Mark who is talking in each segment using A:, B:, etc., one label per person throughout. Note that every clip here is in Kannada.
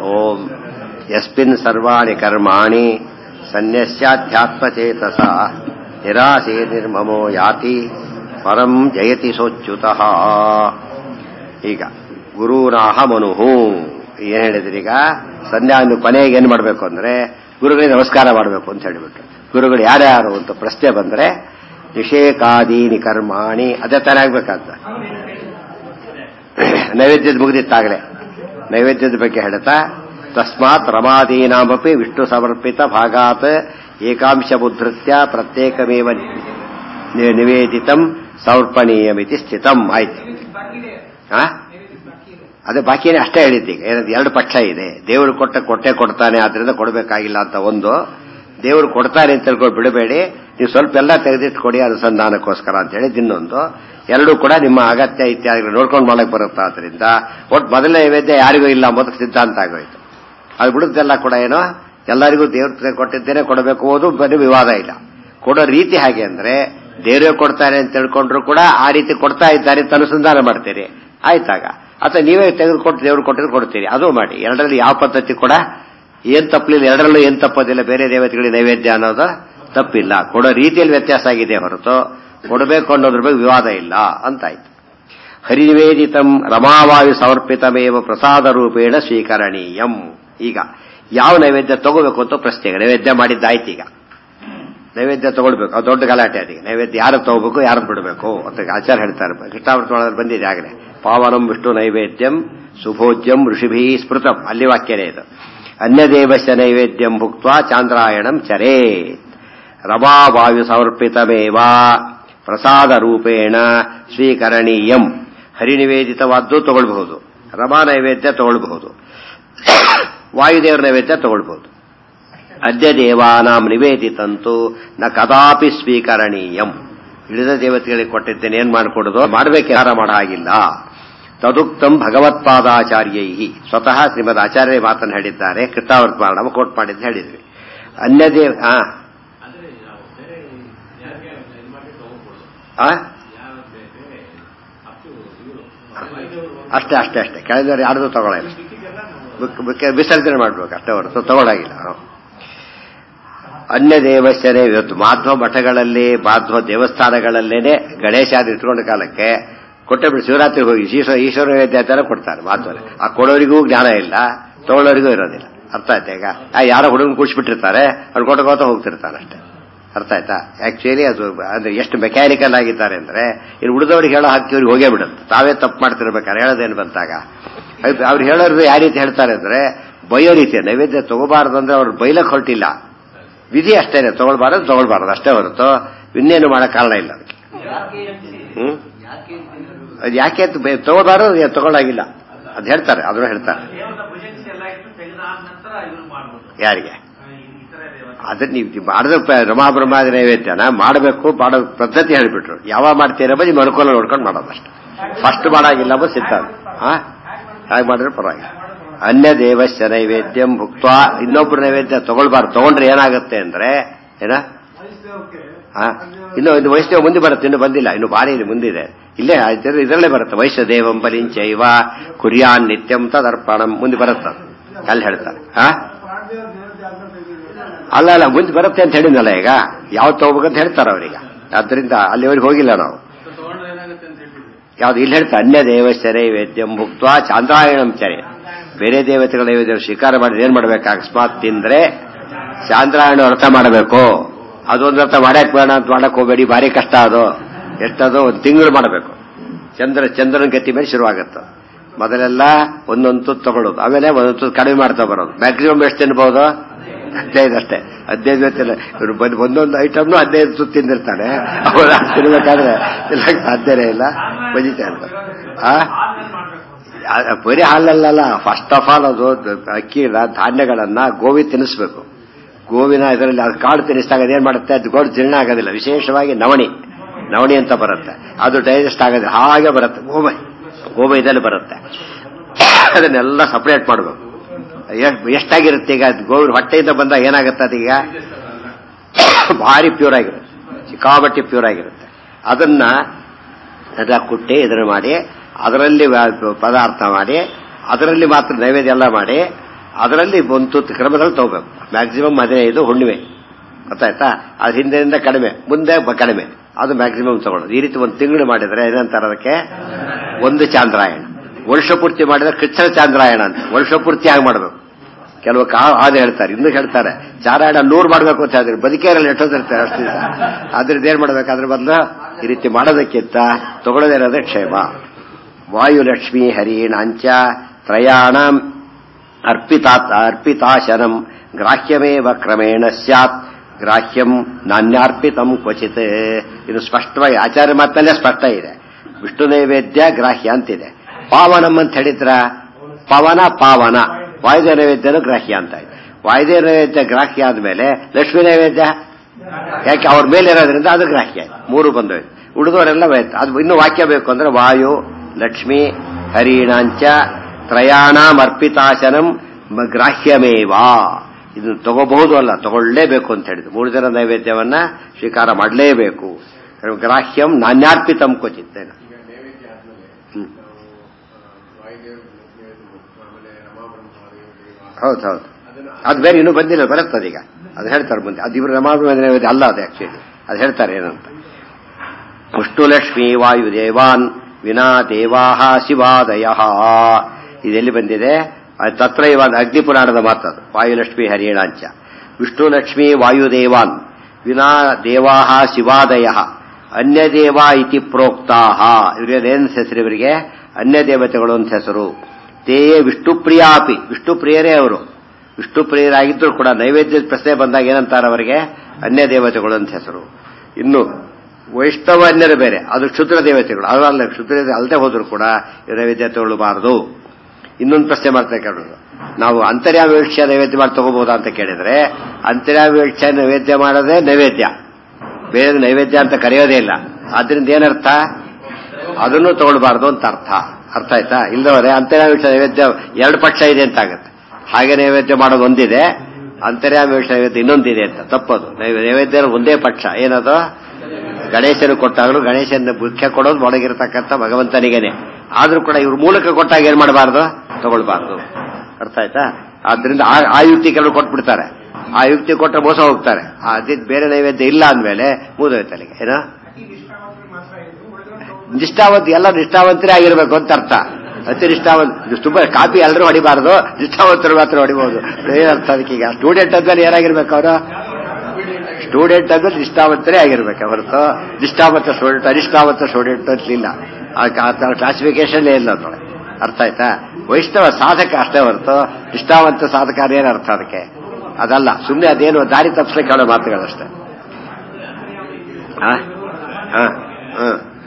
A: ಓಂ ಯಸ್ಮಿನ್ ಸರ್ವಾಣಿ ಕರ್ಮಾಣಿ ಸನ್ಯಸ್ಯಾಧ್ಯಾತ್ಮಚೇತಸ ನಿರಾಸೆ ನಿರ್ಮಮೋ ಯಾತಿ ಪರಂ ಜಯತಿ ಸೋಚ್ಯುತಃ ಈಗ ಗುರುರಾಹ ಮನುಹು ಏನ್ ಹೇಳಿದ್ರಿ ಈಗ ಸಂಧ್ಯಾ ಒಂದು ಕೊನೆಗೆ ಏನ್ ಮಾಡಬೇಕು ಅಂದ್ರೆ ಗುರುಗಳಿಗೆ ನಮಸ್ಕಾರ ಮಾಡಬೇಕು ಅಂತ ಹೇಳಿಬಿಟ್ಟು ಗುರುಗಳು ಯಾರ್ಯಾರು ಅಂತ ಪ್ರಶ್ನೆ ಬಂದ್ರೆ ನಿಷೇಕಾದೀನಿ ಕರ್ಮಾಣಿ ಅದೇ ತರ ಆಗ್ಬೇಕಂತ ನೈವೇದ್ಯದ ಮುಗಿದಿತ್ತಾಗಲೇ ನೈವೇದ್ಯದ ಬಗ್ಗೆ ಹೇಳ್ತಾ ತಸ್ಮಾತ್ ರಮಾದೀನಾಮಪಿ ವಿಷ್ಣು ಸಮರ್ಪಿತ ಭಾಗಾತ್ ಏಕಾಂಶ ಉದ್ಧತ್ಯ ಪ್ರತ್ಯೇಕಮೇವ ನಿ- ನಿವೇದಿತಂ ಸಮರ್ಪಣೀಯಮಿತಿ ಸ್ಥಿತಂ ಆಯ್ತು ಆ? ಅದೇ ಬಾಕಿನೇ ಅಷ್ಟೇ ಹೇಳಿದ್ದೀಗ ಏನಂತ ಎರಡು ಪಕ್ಷ ಇದೆ ದೇವರು ಕೊಟ್ಟ ಕೊಟ್ಟೆ ಕೊಡ್ತಾನೆ ಆದ್ರಿಂದ ಕೊಡಬೇಕಾಗಿಲ್ಲ ಅಂತ ಒಂದು ದೇವರು ಕೊಡ್ತಾನೆ ಅಂತ ತಿಳ್ಕೊಂಡು ಬಿಡಬೇಡಿ ನೀವು ಸ್ವಲ್ಪ ಎಲ್ಲ ತೆಗೆದಿಟ್ಕೊಡಿ ಅನುಸಂಧಾನಕ್ಕೋಸ್ಕರ ಅಂತ ಹೇಳಿ ಇನ್ನೊಂದು ಎರಡೂ ಕೂಡ ನಿಮ್ಮ ಅಗತ್ಯ ಇತ್ಯಾದಿಗಳು ನೋಡ್ಕೊಂಡು ಮಾಡಕ್ ಬರುತ್ತಾ ಆದ್ರಿಂದ ಒಟ್ಟು ಮೊದಲನೇ ನೈವೇದ್ಯ ಯಾರಿಗೂ ಇಲ್ಲ ಮೊದಲು ಸಿದ್ಧಾಂತ ಆಗೋಯ್ತು ಅದು ಬಿಡುತ್ತೆಲ್ಲ ಕೂಡ ಏನೋ ಎಲ್ಲರಿಗೂ ದೇವ್ರ ಕೊಟ್ಟಿದ್ದೇನೆ ಕೊಡಬೇಕು ಓದು ಬರೀ ವಿವಾದ ಇಲ್ಲ ಕೊಡೋ ರೀತಿ ಹಾಗೆ ಅಂದ್ರೆ ದೇವರೇ ಕೊಡ್ತಾರೆ ಅಂತ ತಿಳ್ಕೊಂಡ್ರು ಕೂಡ ಆ ರೀತಿ ಕೊಡ್ತಾ ಇದ್ದಾರೆ ಅಂತ ಅನುಸಂಧಾನ ಮಾಡ್ತೀರಿ ಆಯ್ತಾಗ ಅಥವಾ ನೀವೇ ತೆಗೆದುಕೊಟ್ಟು ದೇವ್ರು ಕೊಟ್ಟಿದ್ರು ಕೊಡ್ತೀರಿ ಅದು ಮಾಡಿ ಎರಡರಲ್ಲಿ ಯಾವ ಪದ್ಧತಿ ಕೂಡ ಏನ್ ತಪ್ಪಲಿಲ್ಲ ಎರಡರಲ್ಲೂ ಏನ್ ತಪ್ಪೋದಿಲ್ಲ ಬೇರೆ ದೇವತೆಗಳಿಗೆ ನೈವೇದ್ಯ ಅನ್ನೋದು ತಪ್ಪಿಲ್ಲ ಕೊಡೋ ರೀತಿಯಲ್ಲಿ ವ್ಯತ್ಯಾಸ ಆಗಿದೆ ಹೊರತು ಕೊಡಬೇಕು ಅನ್ನೋದ್ರ ಬಗ್ಗೆ ವಿವಾದ ಇಲ್ಲ ಅಂತಾಯ್ತು ಹರಿನಿವೇದಿತಂ ರಮಾವಾಯು ಸಮರ್ಪಿತಮೇವ ಪ್ರಸಾದ ರೂಪೇಣ ಸ್ವೀಕರಣೀಯಂ ಈಗ ಯಾವ ನೈವೇದ್ಯ ತಗೋಬೇಕು ಅಂತ ಪ್ರಶ್ನೆ ಈಗ ನೈವೇದ್ಯ ಮಾಡಿದ್ದಾಯ್ತು ಈಗ ನೈವೇದ್ಯ ತಗೊಳ್ಬೇಕು ಅದು ದೊಡ್ಡ ಗಲಾಟೆ ಅದೀಗ ನೈವೇದ್ಯ ಯಾರು ತಗೋಬೇಕು ಯಾರು ಬಿಡಬೇಕು ಅಂತ ಆಚಾರ್ಯ ಹೇಳ್ತಾರೆ ಕೃಷ್ಣಾವೃತೊಳಗೆ ಬಂದಿದೆ ಆಗಲೇ ಪಾವನಂ ವಿಷ್ಣು ನೈವೇದ್ಯಂ ಸುಭೋಜ್ಯಂ ಋಷಿಭಿ ಸ್ಮೃತಂ ಅಲ್ಲಿ ವಾಕ್ಯನೇ ಇದು ಅನ್ಯದೇವಸ್ಯ ನೈವೇದ್ಯಂ ಭುಕ್ತ ಚಾಂದ್ರಾಯಣಂ ಚರೇ ರಮಾ ವಾಯು ಸಮರ್ಪಿತಮೇವ ಪ್ರಸಾದ ರೂಪೇಣ ಸ್ವೀಕರಣೀಯಂ ಹರಿನಿವೇದಿತವಾದ್ದು ತಗೊಳ್ಬಹುದು ರಮಾ ನೈವೇದ್ಯ ತಗೊಳ್ಬಹುದು ವಾಯುದೇವರ ನೈವೇದ್ಯ ತಗೊಳ್ಬಹುದು ಅದ್ಯ ದೇವಾನಾಂ ನಿವೇದಿತಂತು ನ ಕದಾಪಿ ಸ್ವೀಕರಣೀಯಂ ಇಳಿದ ದೇವತೆಗಳಿಗೆ ಕೊಟ್ಟಿದ್ದೇನೆ ಏನ್ ಮಾಡಿಕೊಡೋದು ಮಾಡಬೇಕು ಯಾರ ಮಾಡ ಹಾಗಿಲ್ಲ ತದುಕ್ತಂ ಭಗವತ್ಪಾದಾಚಾರ್ಯೈ ಸ್ವತಃ ಶ್ರೀಮದ್ ಆಚಾರ್ಯ ಮಾತನ್ನು ಹೇಳಿದ್ದಾರೆ ಕೃತಾವರ್ತ ಕೋಟ್ ಮಾಡಿದ್ದು ಹೇಳಿದ್ವಿ ಅನ್ಯ ದೇವ ಆ ಆ? ಅಷ್ಟೇ ಅಷ್ಟೇ ಅಷ್ಟೇ ಕೆಳದವ್ರು ಯಾರ್ದು ತಗೊಳ್ಳಲ್ಲ ಬುಕ್- ಬುಕ್- ವಿಸರ್ಜನೆ ಮಾಡ್ಬೇಕು ಅಷ್ಟೇ ಹೊರತು ತಗೊಳ್ಳಾಗಿಲ್ಲ ನಾವು ಅನ್ಯ ದೇವಸ್ಥಾನ ಇವತ್ತು ಮಾಧ್ವ ಮಠಗಳಲ್ಲಿ ಮಾಧ್ವ ದೇವಸ್ಥಾನಗಳಲ್ಲೇನೆ ಗಣೇಶ ಇಟ್ಕೊಂಡ ಕಾಲಕ್ಕೆ ಕೊಟ್ಟೆ ಬಿಟ್ಟು ಶಿವರಾತ್ರಿಗೆ ಹೋಗಿ ಈಶ್ವರ ಈಶ್ವರ ನೈವೇದ್ಯ ಕೊಡ್ತಾರೆ ಮಾಧ್ವನೇ ಆ ಕೊಡೋರಿಗೂ ಜ್ಞಾನ ಇಲ್ಲ ತಗೊಳ್ಳೋರಿಗೂ ಇರೋದಿಲ್ಲ ಅರ್ಥ ಆಯ್ತಾ ಈಗ ಆ ಯಾರೋ ಹುಡುಗನ ಕೂಡಿಸ್ಬಿಟ್ಟಿರ್ತಾರೆ ಅವ್ರು ಕೊಟ್ಟಕೋತ ಹೋಗ್ತಿರ್ತಾನೆ ಅಷ್ಟೇ ಅರ್ಥ ಆಯ್ತಾ ಆಕ್ಚುಲಿ ಅದು ಅಂದ್ರೆ ಎಷ್ಟು ಮೆಕ್ಯಾನಿಕಲ್ ಆಗಿದ್ದಾರೆ ಅಂದ್ರೆ ಇನ್ನು ಉಳಿದವ್ರಿಗೆ ಹೇಳೋ ಹಾಕಿ ಅವ್ರಿಗೆ ಹೋಗೇ ಬಿಡುತ್ತೆ ತಾವೇ ತಪ್ಪು ಮಾಡ್ತಿರ್ಬೇಕಾದ್ರೆ ಹೇಳೋದೇನು ಬಂತಾಗ ಅದು ಅವ್ರು ಹೇಳೋರು ಯಾವ ರೀತಿ ಹೇಳ್ತಾರೆ ಅಂದ್ರೆ ಬೈಯೋ ರೀತಿ ನೈವೇದ್ಯ ತಗೋಬಾರ್ದು ಅಂದ್ರೆ ಅವ್ರು ಬೈಲಕ್ ಹೊರಟಿಲ್ಲ ವಿಧಿ ಅಷ್ಟೇನೆ ತಗೊಳ್ಬಾರ್ದು ತಗೊಳ್ಬಾರ್ದು ಅಷ್ಟೇ ಹೊರತು ಇನ್ನೇನು ಮಾಡೋ ಕಾರಣ ಇಲ್ಲ ಅದಕ್ಕೆ ಹ್ಮ್ ಅದು ಯಾಕೆ ಅಂತ ಬೈ- ತಗೋಬಾರ್ದು ಅದು ತಗೊಳ್ಳಾಗಿಲ್ಲ ಅದು ಹೇಳ್ತಾರೆ ಅದನ್ನು ಹೇಳ್ತಾರೆ
B: ದೇವರ ಭುಜಂಗಿ ಎಲ್ಲ ಇಟ್ಟು ತೆಗೆದಾದ ನಂತರ ಇವರು ಮಾಡ್ಬೋದು
A: ಯಾರಿಗೆ
B: ಈ ತರ ದೇವತೆ
A: ಅದನ್ನ ನೀವು ಮಾಡಿದ ರಮಾ ಬ್ರಹ್ಮಾದಿ ನೈವೇದ್ಯನ ಮಾಡಬೇಕು ಮಾಡೋ ಪದ್ಧತಿ ಹೇಳಿಬಿಟ್ರು ಯಾವಾಗ ಮಾಡ್ತೀರ ಬರೀ ಅನುಕೂಲ ನೋಡ್ಕೊಂಡು ಮಾಡೋದಷ್ಟೇ ಫಸ್ಟ್ ಮಾಡಾಗಿಲ್ಲ ಬಸ್ ಸಿಗ್ತದೆ ಹಾ ಹಾಗೆ ಮಾಡಿದ್ರೆ ಪರವಾಗಿಲ್ಲ ಅನ್ಯ ದೇವಸ್ಯ ನೈವೇದ್ಯಂ ಭುಕ್ತ ಇನ್ನೊಬ್ರು ನೈವೇದ್ಯ ತಗೊಳ್ಬಾರ್ದು ತಗೊಂಡ್ರೆ ಏನಾಗುತ್ತೆ ಅಂದ್ರೆ ಏನ ಹಾ ಇನ್ನು ಇದು ವೈಷ್ಣವ ಮುಂದೆ ಬರುತ್ತೆ ಇನ್ನು ಬಂದಿಲ್ಲ ಇನ್ನು ಬಾರಿ ಇದೆ ಮುಂದಿದೆ ಇಲ್ಲೇ ಇದ್ರ- ಇದರಲ್ಲೇ ಬರುತ್ತೆ ವೈಶ್ಯದೇವಂ ಬಲಿಂಚೈವ ಕುರ್ಯಾನ್ ನಿತ್ಯಂ ತದರ್ಪಣಂ ಮುಂದೆ ಬರುತ್ತೆ ಅದು. ಅಲ್ಲಿ ಹೇಳ್ತಾರೆ ಹಾ ಅಲ್ಲ ಅಲ್ಲ ಮುಂದೆ ಬರುತ್ತೆ ಅಂತ ಹೇಳಿದ್ನಲ್ಲ ಈಗ ಯಾವ್ದು ತಗೋಬೇಕಂತ ಹೇಳ್ತಾರೆ ಅವ್ರೀಗ ಆದ್ರಿಂದ ಅಲ್ಲಿವರೆಗೆ ಹೋಗಿಲ್ಲ ನಾವು
B: ತಗೊಂಡ್ರೆ ಏನಾಗುತ್ತೆ ಅಂತ ಹೇಳ್ತಿದ್ವಿ
A: ಯಾವ್ದು ಇಲ್ಲಿ ಹೇಳ್ತಾ ಅನ್ಯ ದೇವಸ್ಯ ನೈವೇದ್ಯಂ ಭುಕ್ತ ಚಾಂದ್ರಾಯಣಂ ಚರೆ ಬೇರೆ ದೇವತೆಗಳ ನೈವೇದ್ಯ ಸ್ವೀಕಾರ ಮಾಡಿದ್ರೆ ಏನ್ ಮಾಡ್ಬೇಕು ಅಕಸ್ಮಾತ್ ತಿಂದ್ರೆ ಚಾಂದ್ರಾಯಣ ವ್ರತ ಮಾಡಬೇಕು ಅದೊಂದು ವ್ರತ ಮಾಡಕ್ ಬೇಡ ಅಂತ ಮಾಡಕ್ ಹೋಗ್ಬೇಡಿ ಭಾರಿ ಕಷ್ಟ ಅದು ಎಷ್ಟದು ಒಂದು ತಿಂಗಳು ಮಾಡಬೇಕು ಚಂದ್ರ ಚಂದ್ರನ ಗತಿ ಮೇಲೆ ಶುರುವಾಗುತ್ತೆ ಮೊದಲೆಲ್ಲ ಒಂದೊಂದು ತುತ್ತು ತಗೊಳ್ಳೋದು ಆಮೇಲೆ ಒಂದೊಂದು ತುತ್ತು ಕಡಿಮೆ ಮಾಡ್ತಾ ಬರೋದು ಮ್ಯಾಕ್ಸಿಮಮ್ ಎಷ್ಟು ತಿನ್ಬಹುದು ಹದಿನೈದು ಅಷ್ಟೇ ಹದಿನೈದು ಗೊತ್ತಿಲ್ಲ ಇವ್ರು ಬಂದು ಒಂದೊಂದು ಐಟಮ್ನು ಹದಿನೈದು ತುತ್ತು ತಿಂದಿರ್ತಾನೆ ಅವ್ರು ಅಷ್ಟು ತಿನ್ಬೇಕಾದ್ರೆ ತಿನ್ನಕ್ ಸಾಧ್ಯನೇ ಇಲ್ಲ ಬಜಿತಾ ಇರ್ತಾರೆ ಆ
B: ಆದ್ಮೇಲೆ ಮಾಡ್ಬೇಕು
A: ಆ- ಬರೀ ಹಾಲಲ್ಲ ಫಸ್ಟ್ ಆಫ್ ಆಲ್ ಅದು ದ- ಅಕ್ಕಿನ ಧಾನ್ಯಗಳನ್ನ ಗೋವಿ ತಿನ್ನಿಸ್ಬೇಕು ಗೋವಿನ ಇದರಲ್ಲಿ ಅದು ಕಾಳು ತಿನ್ನಿಸಿದಾಗ ಅದೇನ್ ಮಾಡುತ್ತೆ ಅದು ಗೋಡು ಜೀರ್ಣ ಆಗೋದಿಲ್ಲ ವಿಶೇಷವಾಗಿ ನವಣಿ ನವಣಿ ಅಂತ ಬರುತ್ತೆ ಅದು ಡೈಜೆಸ್ಟ್ ಆಗೋದಿಲ್ಲ ಹಾಗೆ ಬರುತ್ತೆ ಗೋಮೈ ಗೋಮೈ ಇದಲ್ಲಿ ಬರುತ್ತೆ ಅದನ್ನೆಲ್ಲ ಸಪರೇಟ್ ಮಾಡಬೇಕು ಎಷ್ಟಾಗಿರುತ್ತೆ ಈಗ ಅದು ಗೋವಿನ ಹೊಟ್ಟೆಯಿಂದ ಬಂದಾಗ ಏನಾಗುತ್ತೆ ಅದೀಗ ಭಾರಿ ಪ್ಯೂರ್ ಆಗಿರುತ್ತೆ ಸಿಕ್ಕಾಬಟ್ಟಿ ಪ್ಯೂರ್ ಆಗಿರುತ್ತೆ ಅದನ್ನ ಅದ ಕುಟ್ಟಿ ಇದನ್ನು ಮಾಡಿ ಅದರಲ್ಲಿ ವ- ಪದಾರ್ಥ ಮಾಡಿ ಅದರಲ್ಲಿ ಮಾತ್ರ ನೈವೇದ್ಯ ಎಲ್ಲ ಮಾಡಿ ಅದರಲ್ಲಿ ಒಂದು ತುತ್ತು ಕ್ರಮದಲ್ಲಿ ತಗೋಬೇಕು ಮ್ಯಾಕ್ಸಿಮಮ್ ಹದಿನೈದು ಹುಣ್ಣಿಮೆ ಗೊತ್ತಾಯ್ತಾ ಅದು ಹಿಂದಿನಿಂದ ಕಡಿಮೆ ಮುಂದೆ ಬ- ಕಡಿಮೆ ಅದು ಮ್ಯಾಕ್ಸಿಮಮ್ ತಗೊಳ್ಳೋದು ಈ ರೀತಿ ಒಂದು ತಿಂಗಳು ಮಾಡಿದ್ರೆ ಏನಂತಾರೆ ಅದಕ್ಕೆ ಒಂದು ಚಾಂದ್ರಾಯಣ ವರ್ಷ ಪೂರ್ತಿ ಮಾಡಿದ್ರೆ ಕೃಷ್ಣ ಚಾಂದ್ರಾಯಣ ಅಂತ ವರ್ಷ ಪೂರ್ತಿ ಆಗಿ ಮಾಡಬೇಕು ಕೆಲವು ಕಾ ಹಾದು ಹೇಳ್ತಾರೆ ಇನ್ನೂ ಹೇಳ್ತಾರೆ ಚಾರಾಯಣ ನೂರು ಮಾಡಬೇಕು ಅಂತ ಹೇಳಿದ್ರೆ ಬದುಕೇರಲ್ಲಿ ಎಷ್ಟೊಂದಿರ್ತಾರೆ ಅಷ್ಟು ದಿವಸ ಅದ್ರದ್ದು ಏನ್ ಮಾಡ್ಬೇಕು ಅದ್ರ ಬದಲು ಈ ರೀತಿ ಮಾಡೋದಕ್ಕಿಂತ ತಗೊಳ್ಳೋದಿರೋದೇ ಕ್ಷೇಮ ವಾಯುಲಕ್ಷ್ಮೀ ಹರಿಣಾಂಚ ತ್ರಯಾಣಂ ಅರ್ಪಿತಾ ಅರ್ಪಿತಾಶನಂ ಗ್ರಾಹ್ಯಮೇವ ಕ್ರಮೇಣ ಸ್ಯಾತ್ ಗ್ರಾಹ್ಯಂ ನಾನ್ಯಾರ್ಪಿತಂ ಕ್ವಚಿತ್ ಇದು ಸ್ಪಷ್ಟವಾಗಿ ಆಚಾರ್ಯ ಮಾತಲ್ಲೇ ಸ್ಪಷ್ಟ ಇದೆ ವಿಷ್ಣು ನೈವೇದ್ಯ ಗ್ರಾಹ್ಯ ಅಂತಿದೆ ಪಾವನಂ ಅಂತ ಹೇಳಿದ್ರ ಪವನ ಪಾವನ ವಾಯುದೇವ ನೈವೇದ್ಯನು ಗ್ರಾಹ್ಯ ಅಂತ ಇದೆ ವಾಯುದೇವ ನೈವೇದ್ಯ ಗ್ರಾಹ್ಯ ಆದ್ಮೇಲೆ ಲಕ್ಷ್ಮೀ ನೈವೇದ್ಯ ಯಾಕೆ ಅವ್ರ ಮೇಲೆ ಇರೋದ್ರಿಂದ ಅದು ಗ್ರಾಹ್ಯ ಮೂರು ಬಂದೋಯ್ತು ಉಳಿದವರೆಲ್ಲ ಹೋಯ್ತು ಅದು ಇನ್ನು ವಾಕ್ಯ ಬೇಕು ಅಂದ್ರೆ ವಾಯು ಲಕ್ಷ್ಮಿ ಹರಿಣಾಂಚ ತ್ರಯಾಣಾಂ ಅರ್ಪಿತಾಶನಂ ಮ- ಗ್ರಾಹ್ಯಮೇವಾ ಇದು ತಗೋಬಹುದು ಅಲ್ಲ ತಗೊಳ್ಳೇಬೇಕು ಅಂತ ಹೇಳಿದ್ರು ಮೂರು ಜನ ನೈವೇದ್ಯವನ್ನ ಸ್ವೀಕಾರ ಮಾಡಲೇಬೇಕು ಗ್ರಾಹ್ಯಂ ನಾನ್ಯಾರ್ಪಿತಂ ಕ್ವಚಿತ್ ಏನು
C: ಈಗ ನೈವೇದ್ಯ ಆದ್ಮೇಲೆ
A: ಹ್ಮ್.
C: ನಾವು ವಾಯುದೇವ್ರ ಲಕ್ಷ್ಮೀದೇವ್ರ ಆಮೇಲೆ ರಮಾಬ್ರಹ್ಮ
A: ಹೌದು ಹೌದು
C: ಅದನ್ನ
A: ಅದು ಬೇರೆ ಇನ್ನೂ ಬಂದಿಲ್ಲ ಬರುತ್ತದೆ ಈಗ ಅದು ಹೇಳ್ತಾರೆ ಮುಂದೆ ಅದು ಇವರು ರಮಾಭಿಮಾನ ನೈವೇದ್ಯ ಅಲ್ಲ ಅದು ಆಕ್ಚುಲಿ ಅದು ಹೇಳ್ತಾರೆ ಏನಂತ ವಿಷ್ಣುಲಕ್ಷ್ಮೀ ವಾಯುದೇವಾನ್ ವಿನಾ ದೇವಾಹ ಶಿವಾದಯ ಇದೆಲ್ಲಿ ಬಂದಿದೆ ಅದು ತತ್ರ ಇವಾಗ ಅಗ್ನಿಪುರಾಣದ ಮಾತದು ವಾಯುಲಕ್ಷ್ಮಿ ಹರಿಣಾಂಚ ವಿಷ್ಣುಲಕ್ಷ್ಮೀ ವಾಯುದೇವಾನ್ ವಿನಾ ದೇವಾಹ ಶಿವಾದಯ ಅನ್ಯದೇವ ಇತಿ ಪ್ರೋಕ್ತಾಹ ಇವರಿಗೆ ಏನ್ ಹೆಸರು ಇವರಿಗೆ ಅನ್ಯ ದೇವತೆಗಳು ಅಂತ ಹೆಸರು ತೇಯೇ ವಿಷ್ಣುಪ್ರಿಯಾಪಿ ವಿಷ್ಣುಪ್ರಿಯರೇ ಅವರು ವಿಷ್ಣುಪ್ರಿಯರಾಗಿದ್ದರೂ ಕೂಡ ನೈವೇದ್ಯದ ಪ್ರಶ್ನೆ ಬಂದಾಗ ಏನಂತಾರೆ ಅವರಿಗೆ ಅನ್ಯ ದೇವತೆಗಳು ಅಂತ ಹೆಸರು ಇನ್ನು ವೈಷ್ಣವನ್ಯರು ಬೇರೆ ಅದು ಕ್ಷುದ್ರ ದೇವತೆಗಳು ಅದಲ್ಲ ಕ್ಷುದ್ರ ಅಲ್ಲದೆ ಹೋದ್ರು ಕೂಡ ಇವ್ರ ನೈವೇದ್ಯ ತಗೊಳ್ಳಬಾರದು ಇನ್ನೊಂದು ಪ್ರಶ್ನೆ ಮಾಡ್ತಾ ಕೇಳೋದು ನಾವು ಅಂತರ್ಯಾವೀಕ್ಷ ನೈವೇದ್ಯ ಮಾಡಿ ತಗೋಬಹುದಾ ಅಂತ ಕೇಳಿದ್ರೆ ಅಂತರ್ಯಾವೀಕ್ಷ ನೈವೇದ್ಯ ಮಾಡೋದೇ ನೈವೇದ್ಯ ಬೇರೆ ನೈವೇದ್ಯ ಅಂತ ಕರೆಯೋದೇ ಇಲ್ಲ ಆದ್ರಿಂದ ಏನರ್ಥ ಅದನ್ನು ತಗೊಳ್ಬಾರ್ದು ಅಂತ ಅರ್ಥ ಅರ್ಥ ಆಯ್ತಾ ಇಲ್ಲದವರೆ ಅಂತರ್ಯಾವೀಕ್ಷ ನೈವೇದ್ಯ ಎರಡು ಪಕ್ಷ ಇದೆ ಅಂತ ಆಗುತ್ತೆ ಹಾಗೆ ನೈವೇದ್ಯ ಮಾಡೋದು ಒಂದಿದೆ ಅಂತರ್ಯಾವೀಕ್ಷ ನೈವೇದ್ಯ ಇನ್ನೊಂದಿದೆ ಅಂತ ತಪ್ಪದು ನೈವೇ- ನೈವೇದ್ಯ ಒಂದೇ ಪಕ್ಷ ಏನದು ಗಣೇಶನು ಕೊಟ್ಟಾಗಲೂ ಗಣೇಶನ ಮುಖ್ಯ ಕೊಡೋದು ಒಳಗಿರತಕ್ಕಂಥ ಭಗವಂತನಿಗೇನೆ ಆದ್ರೂ ಕೂಡ ಇವ್ರ ಮೂಲಕ ಕೊಟ್ಟಾಗ ಏನ್ ಮಾಡಬಾರ್ದು ತಗೊಳ್ಬಾರ್ದು ಅರ್ಥ ಆಯ್ತಾ ಆದ್ರಿಂದ ಆ- ಆ ಯುಕ್ತಿ ಕೆಲವರು ಕೊಟ್ಬಿಡ್ತಾರೆ ಆ ಯುಕ್ತಿ ಕೊಟ್ಟರೆ ಮೋಸ ಹೋಗ್ತಾರೆ ಅದಿದ್ ಬೇರೆ ನೈವೇದ್ಯ ಇಲ್ಲ ಅಂದ್ಮೇಲೆ ಮುಗಿದೋಯ್ತು ಅಲ್ಲಿಗೆ ಏನೋ ನಿಷ್ಠಾವಂತ ಎಲ್ಲ ನಿಷ್ಠಾವಂತರೇ ಆಗಿರ್ಬೇಕು ಅಂತ ಅರ್ಥ ಅತಿ ನಿಷ್ಠಾವಂತ ತುಂಬಾ ಕಾಪಿ ಎಲ್ಲರೂ ಹೊಡಿಬಾರ್ದು ನಿಷ್ಠಾವಂತರು ಮಾತ್ರ ಹೊಡಿಬಹುದು ಏನರ್ಥ ಅದಕ್ಕೆ ಈಗ ಸ್ಟೂಡೆಂಟ್ ಅಂದ್ಮೇಲೆ ಏನಾಗಿರ್ಬೇಕು ಅವರು ಸ್ಟೂಡೆಂಟ್ ಅಂದ್ರೆ ನಿಷ್ಠಾವಂತರೇ ಆಗಿರ್ಬೇಕು ಹೊರತು ನಿಷ್ಠಾವಂತ ಸ್ಟೂಡೆಂಟ್ ಅನಿಷ್ಠಾವಂತ ಸ್ಟೂಡೆಂಟ್ ಅಂತಲಿಲ್ಲ ಕ್ಲಾಸಿಫಿಕೇಶನ್ ಇಲ್ಲ ಅದ್ರೊಳಗೆ ಅರ್ಥ ಆಯ್ತಾ ವೈಷ್ಣವ ಸಾಧಕ ಅಷ್ಟೇ ಹೊರತು ನಿಷ್ಠಾವಂತ ಸಾಧಕ ಅದೇನು ಅರ್ಥ ಅದಕ್ಕೆ ಅದಲ್ಲ ಸುಮ್ಮನೆ ಅದೇನು ದಾರಿ ತಪ್ಪಿಸ್ಲಿಕ್ಕೆ ಹೇಳೋ ಮಾತುಗಳಷ್ಟೇ ಹಾ ಹಾ ಹಾ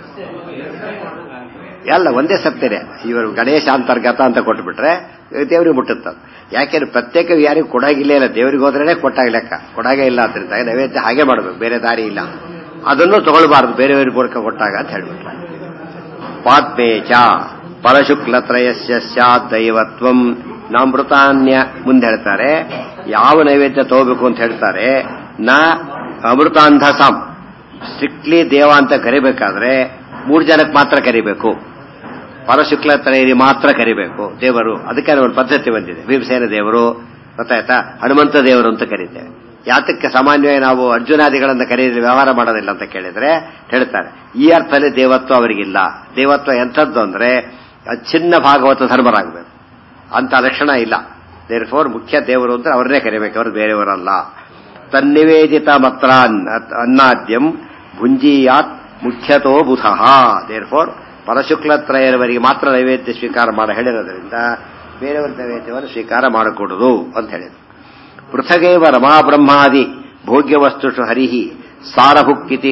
A: ಎಲ್ಲ ಒಂದೇ ಸಪ್ತಿದೆ ಇವರು ಗಣೇಶ ಅಂತರ್ಗತ ಅಂತ ಕೊಟ್ಬಿಟ್ರೆ ದೇವರಿಗೆ ಮುಟ್ಟುತ್ತದೆ ಯಾಕೆಂದ್ರೆ ಪ್ರತ್ಯೇಕ ಯಾರಿಗೂ ಕೊಡಾಗಿಲ್ಲ ಇಲ್ಲ ದೇವರಿಗೆ ಹೋದ್ರೇನೆ ಕೊಟ್ಟಾಗ ಲೆಕ್ಕ ಕೊಡಾಗೆ ಇಲ್ಲ ಅದರಿಂದ ನೈವೇದ್ಯ ಹಾಗೆ ಮಾಡಬೇಕು ಬೇರೆ ದಾರಿ ಇಲ್ಲ ಅದನ್ನು ತಗೊಳ್ಬಾರ್ದು ಬೇರೆಯವ್ರಿಗೆ ಮೂಲಕ ಕೊಟ್ಟಾಗ ಅಂತ ಹೇಳ್ಬಿಟ್ರೆ ಪಾತ್ಮೇ ಚ ಪರಶುಕ್ಲತ್ರಯಸ್ಯ ಸ್ಯಾತ್ ದೈವತ್ವಂ ನಾಮೃತಾನ್ಯ ಮುಂದೆ ಹೇಳ್ತಾರೆ ಯಾವ ನೈವೇದ್ಯ ತಗೋಬೇಕು ಅಂತ ಹೇಳ್ತಾರೆ ನ ಅಮೃತಾಂಧಸಾಂ ಸ್ಟ್ರಿಕ್ಟ್ಲಿ ದೇವ ಅಂತ ಕರಿಬೇಕಾದ್ರೆ ಮೂರು ಜನಕ್ಕೆ ಮಾತ್ರ ಕರಿಬೇಕು ಪರಶುಕ್ಲ ತ್ರಯರಿ ಮಾತ್ರ ಕರಿಬೇಕು ದೇವರು ಅದಕ್ಕೆ ಒಂದು ಪದ್ಧತಿ ಬಂದಿದೆ ಭೀಮಸೇನ ದೇವರು ಗೊತ್ತಾಯ್ತಾ ಹನುಮಂತ ದೇವರು ಅಂತ ಕರೀತೇವೆ ಯಾತಕ್ಕೆ ಸಾಮಾನ್ಯವಾಗಿ ನಾವು ಅರ್ಜುನಾದಿಗಳನ್ನ ಕರೆಯಲು ವ್ಯವಹಾರ ಮಾಡೋದಿಲ್ಲ ಅಂತ ಕೇಳಿದ್ರೆ ಹೇಳ್ತಾರೆ ಈ ಅರ್ಥದಲ್ಲಿ ದೇವತ್ವ ಅವರಿಗಿಲ್ಲ ದೇವತ್ವ ಎಂಥದ್ದು ಅಂದ್ರೆ ಚಿನ್ನ ಭಾಗವತ ಧರ್ಮರಾಗಬೇಕು ಅಂತ ಲಕ್ಷಣ ಇಲ್ಲ ದೇರ್ ಫೋರ್ ಮುಖ್ಯ ದೇವರು ಅಂದ್ರೆ ಅವ್ರನ್ನೇ ಕರಿಬೇಕು ಅವರು ಬೇರೆಯವರಲ್ಲ ತನ್ನಿವೇದಿತ ಮತ್ರ ಅನ್ನಾದ್ಯಂ ಭುಂಜೀಯಾತ್ ಮುಖ್ಯತೋ ಬುಧಃ ದೇರ್ ಫೋರ್ ಪರಶುಕ್ಲತ್ರಯರವರಿಗೆ ಮಾತ್ರ ನೈವೇದ್ಯ ಸ್ವೀಕಾರ ಮಾಡ ಹೇಳಿರೋದ್ರಿಂದ ಬೇರೆಯವರ ನೈವೇದ್ಯವನ್ನು ಸ್ವೀಕಾರ ಮಾಡಕೂಡದು ಅಂತ ಹೇಳಿದ್ರು ಪೃಥಗೇವ ರಮಾಬ್ರಹ್ಮಾದಿ ಭೋಗ್ಯ ವಸ್ತುಷು ಹರಿಹಿ ಸಾರಭುಕ್ಕಿತಿ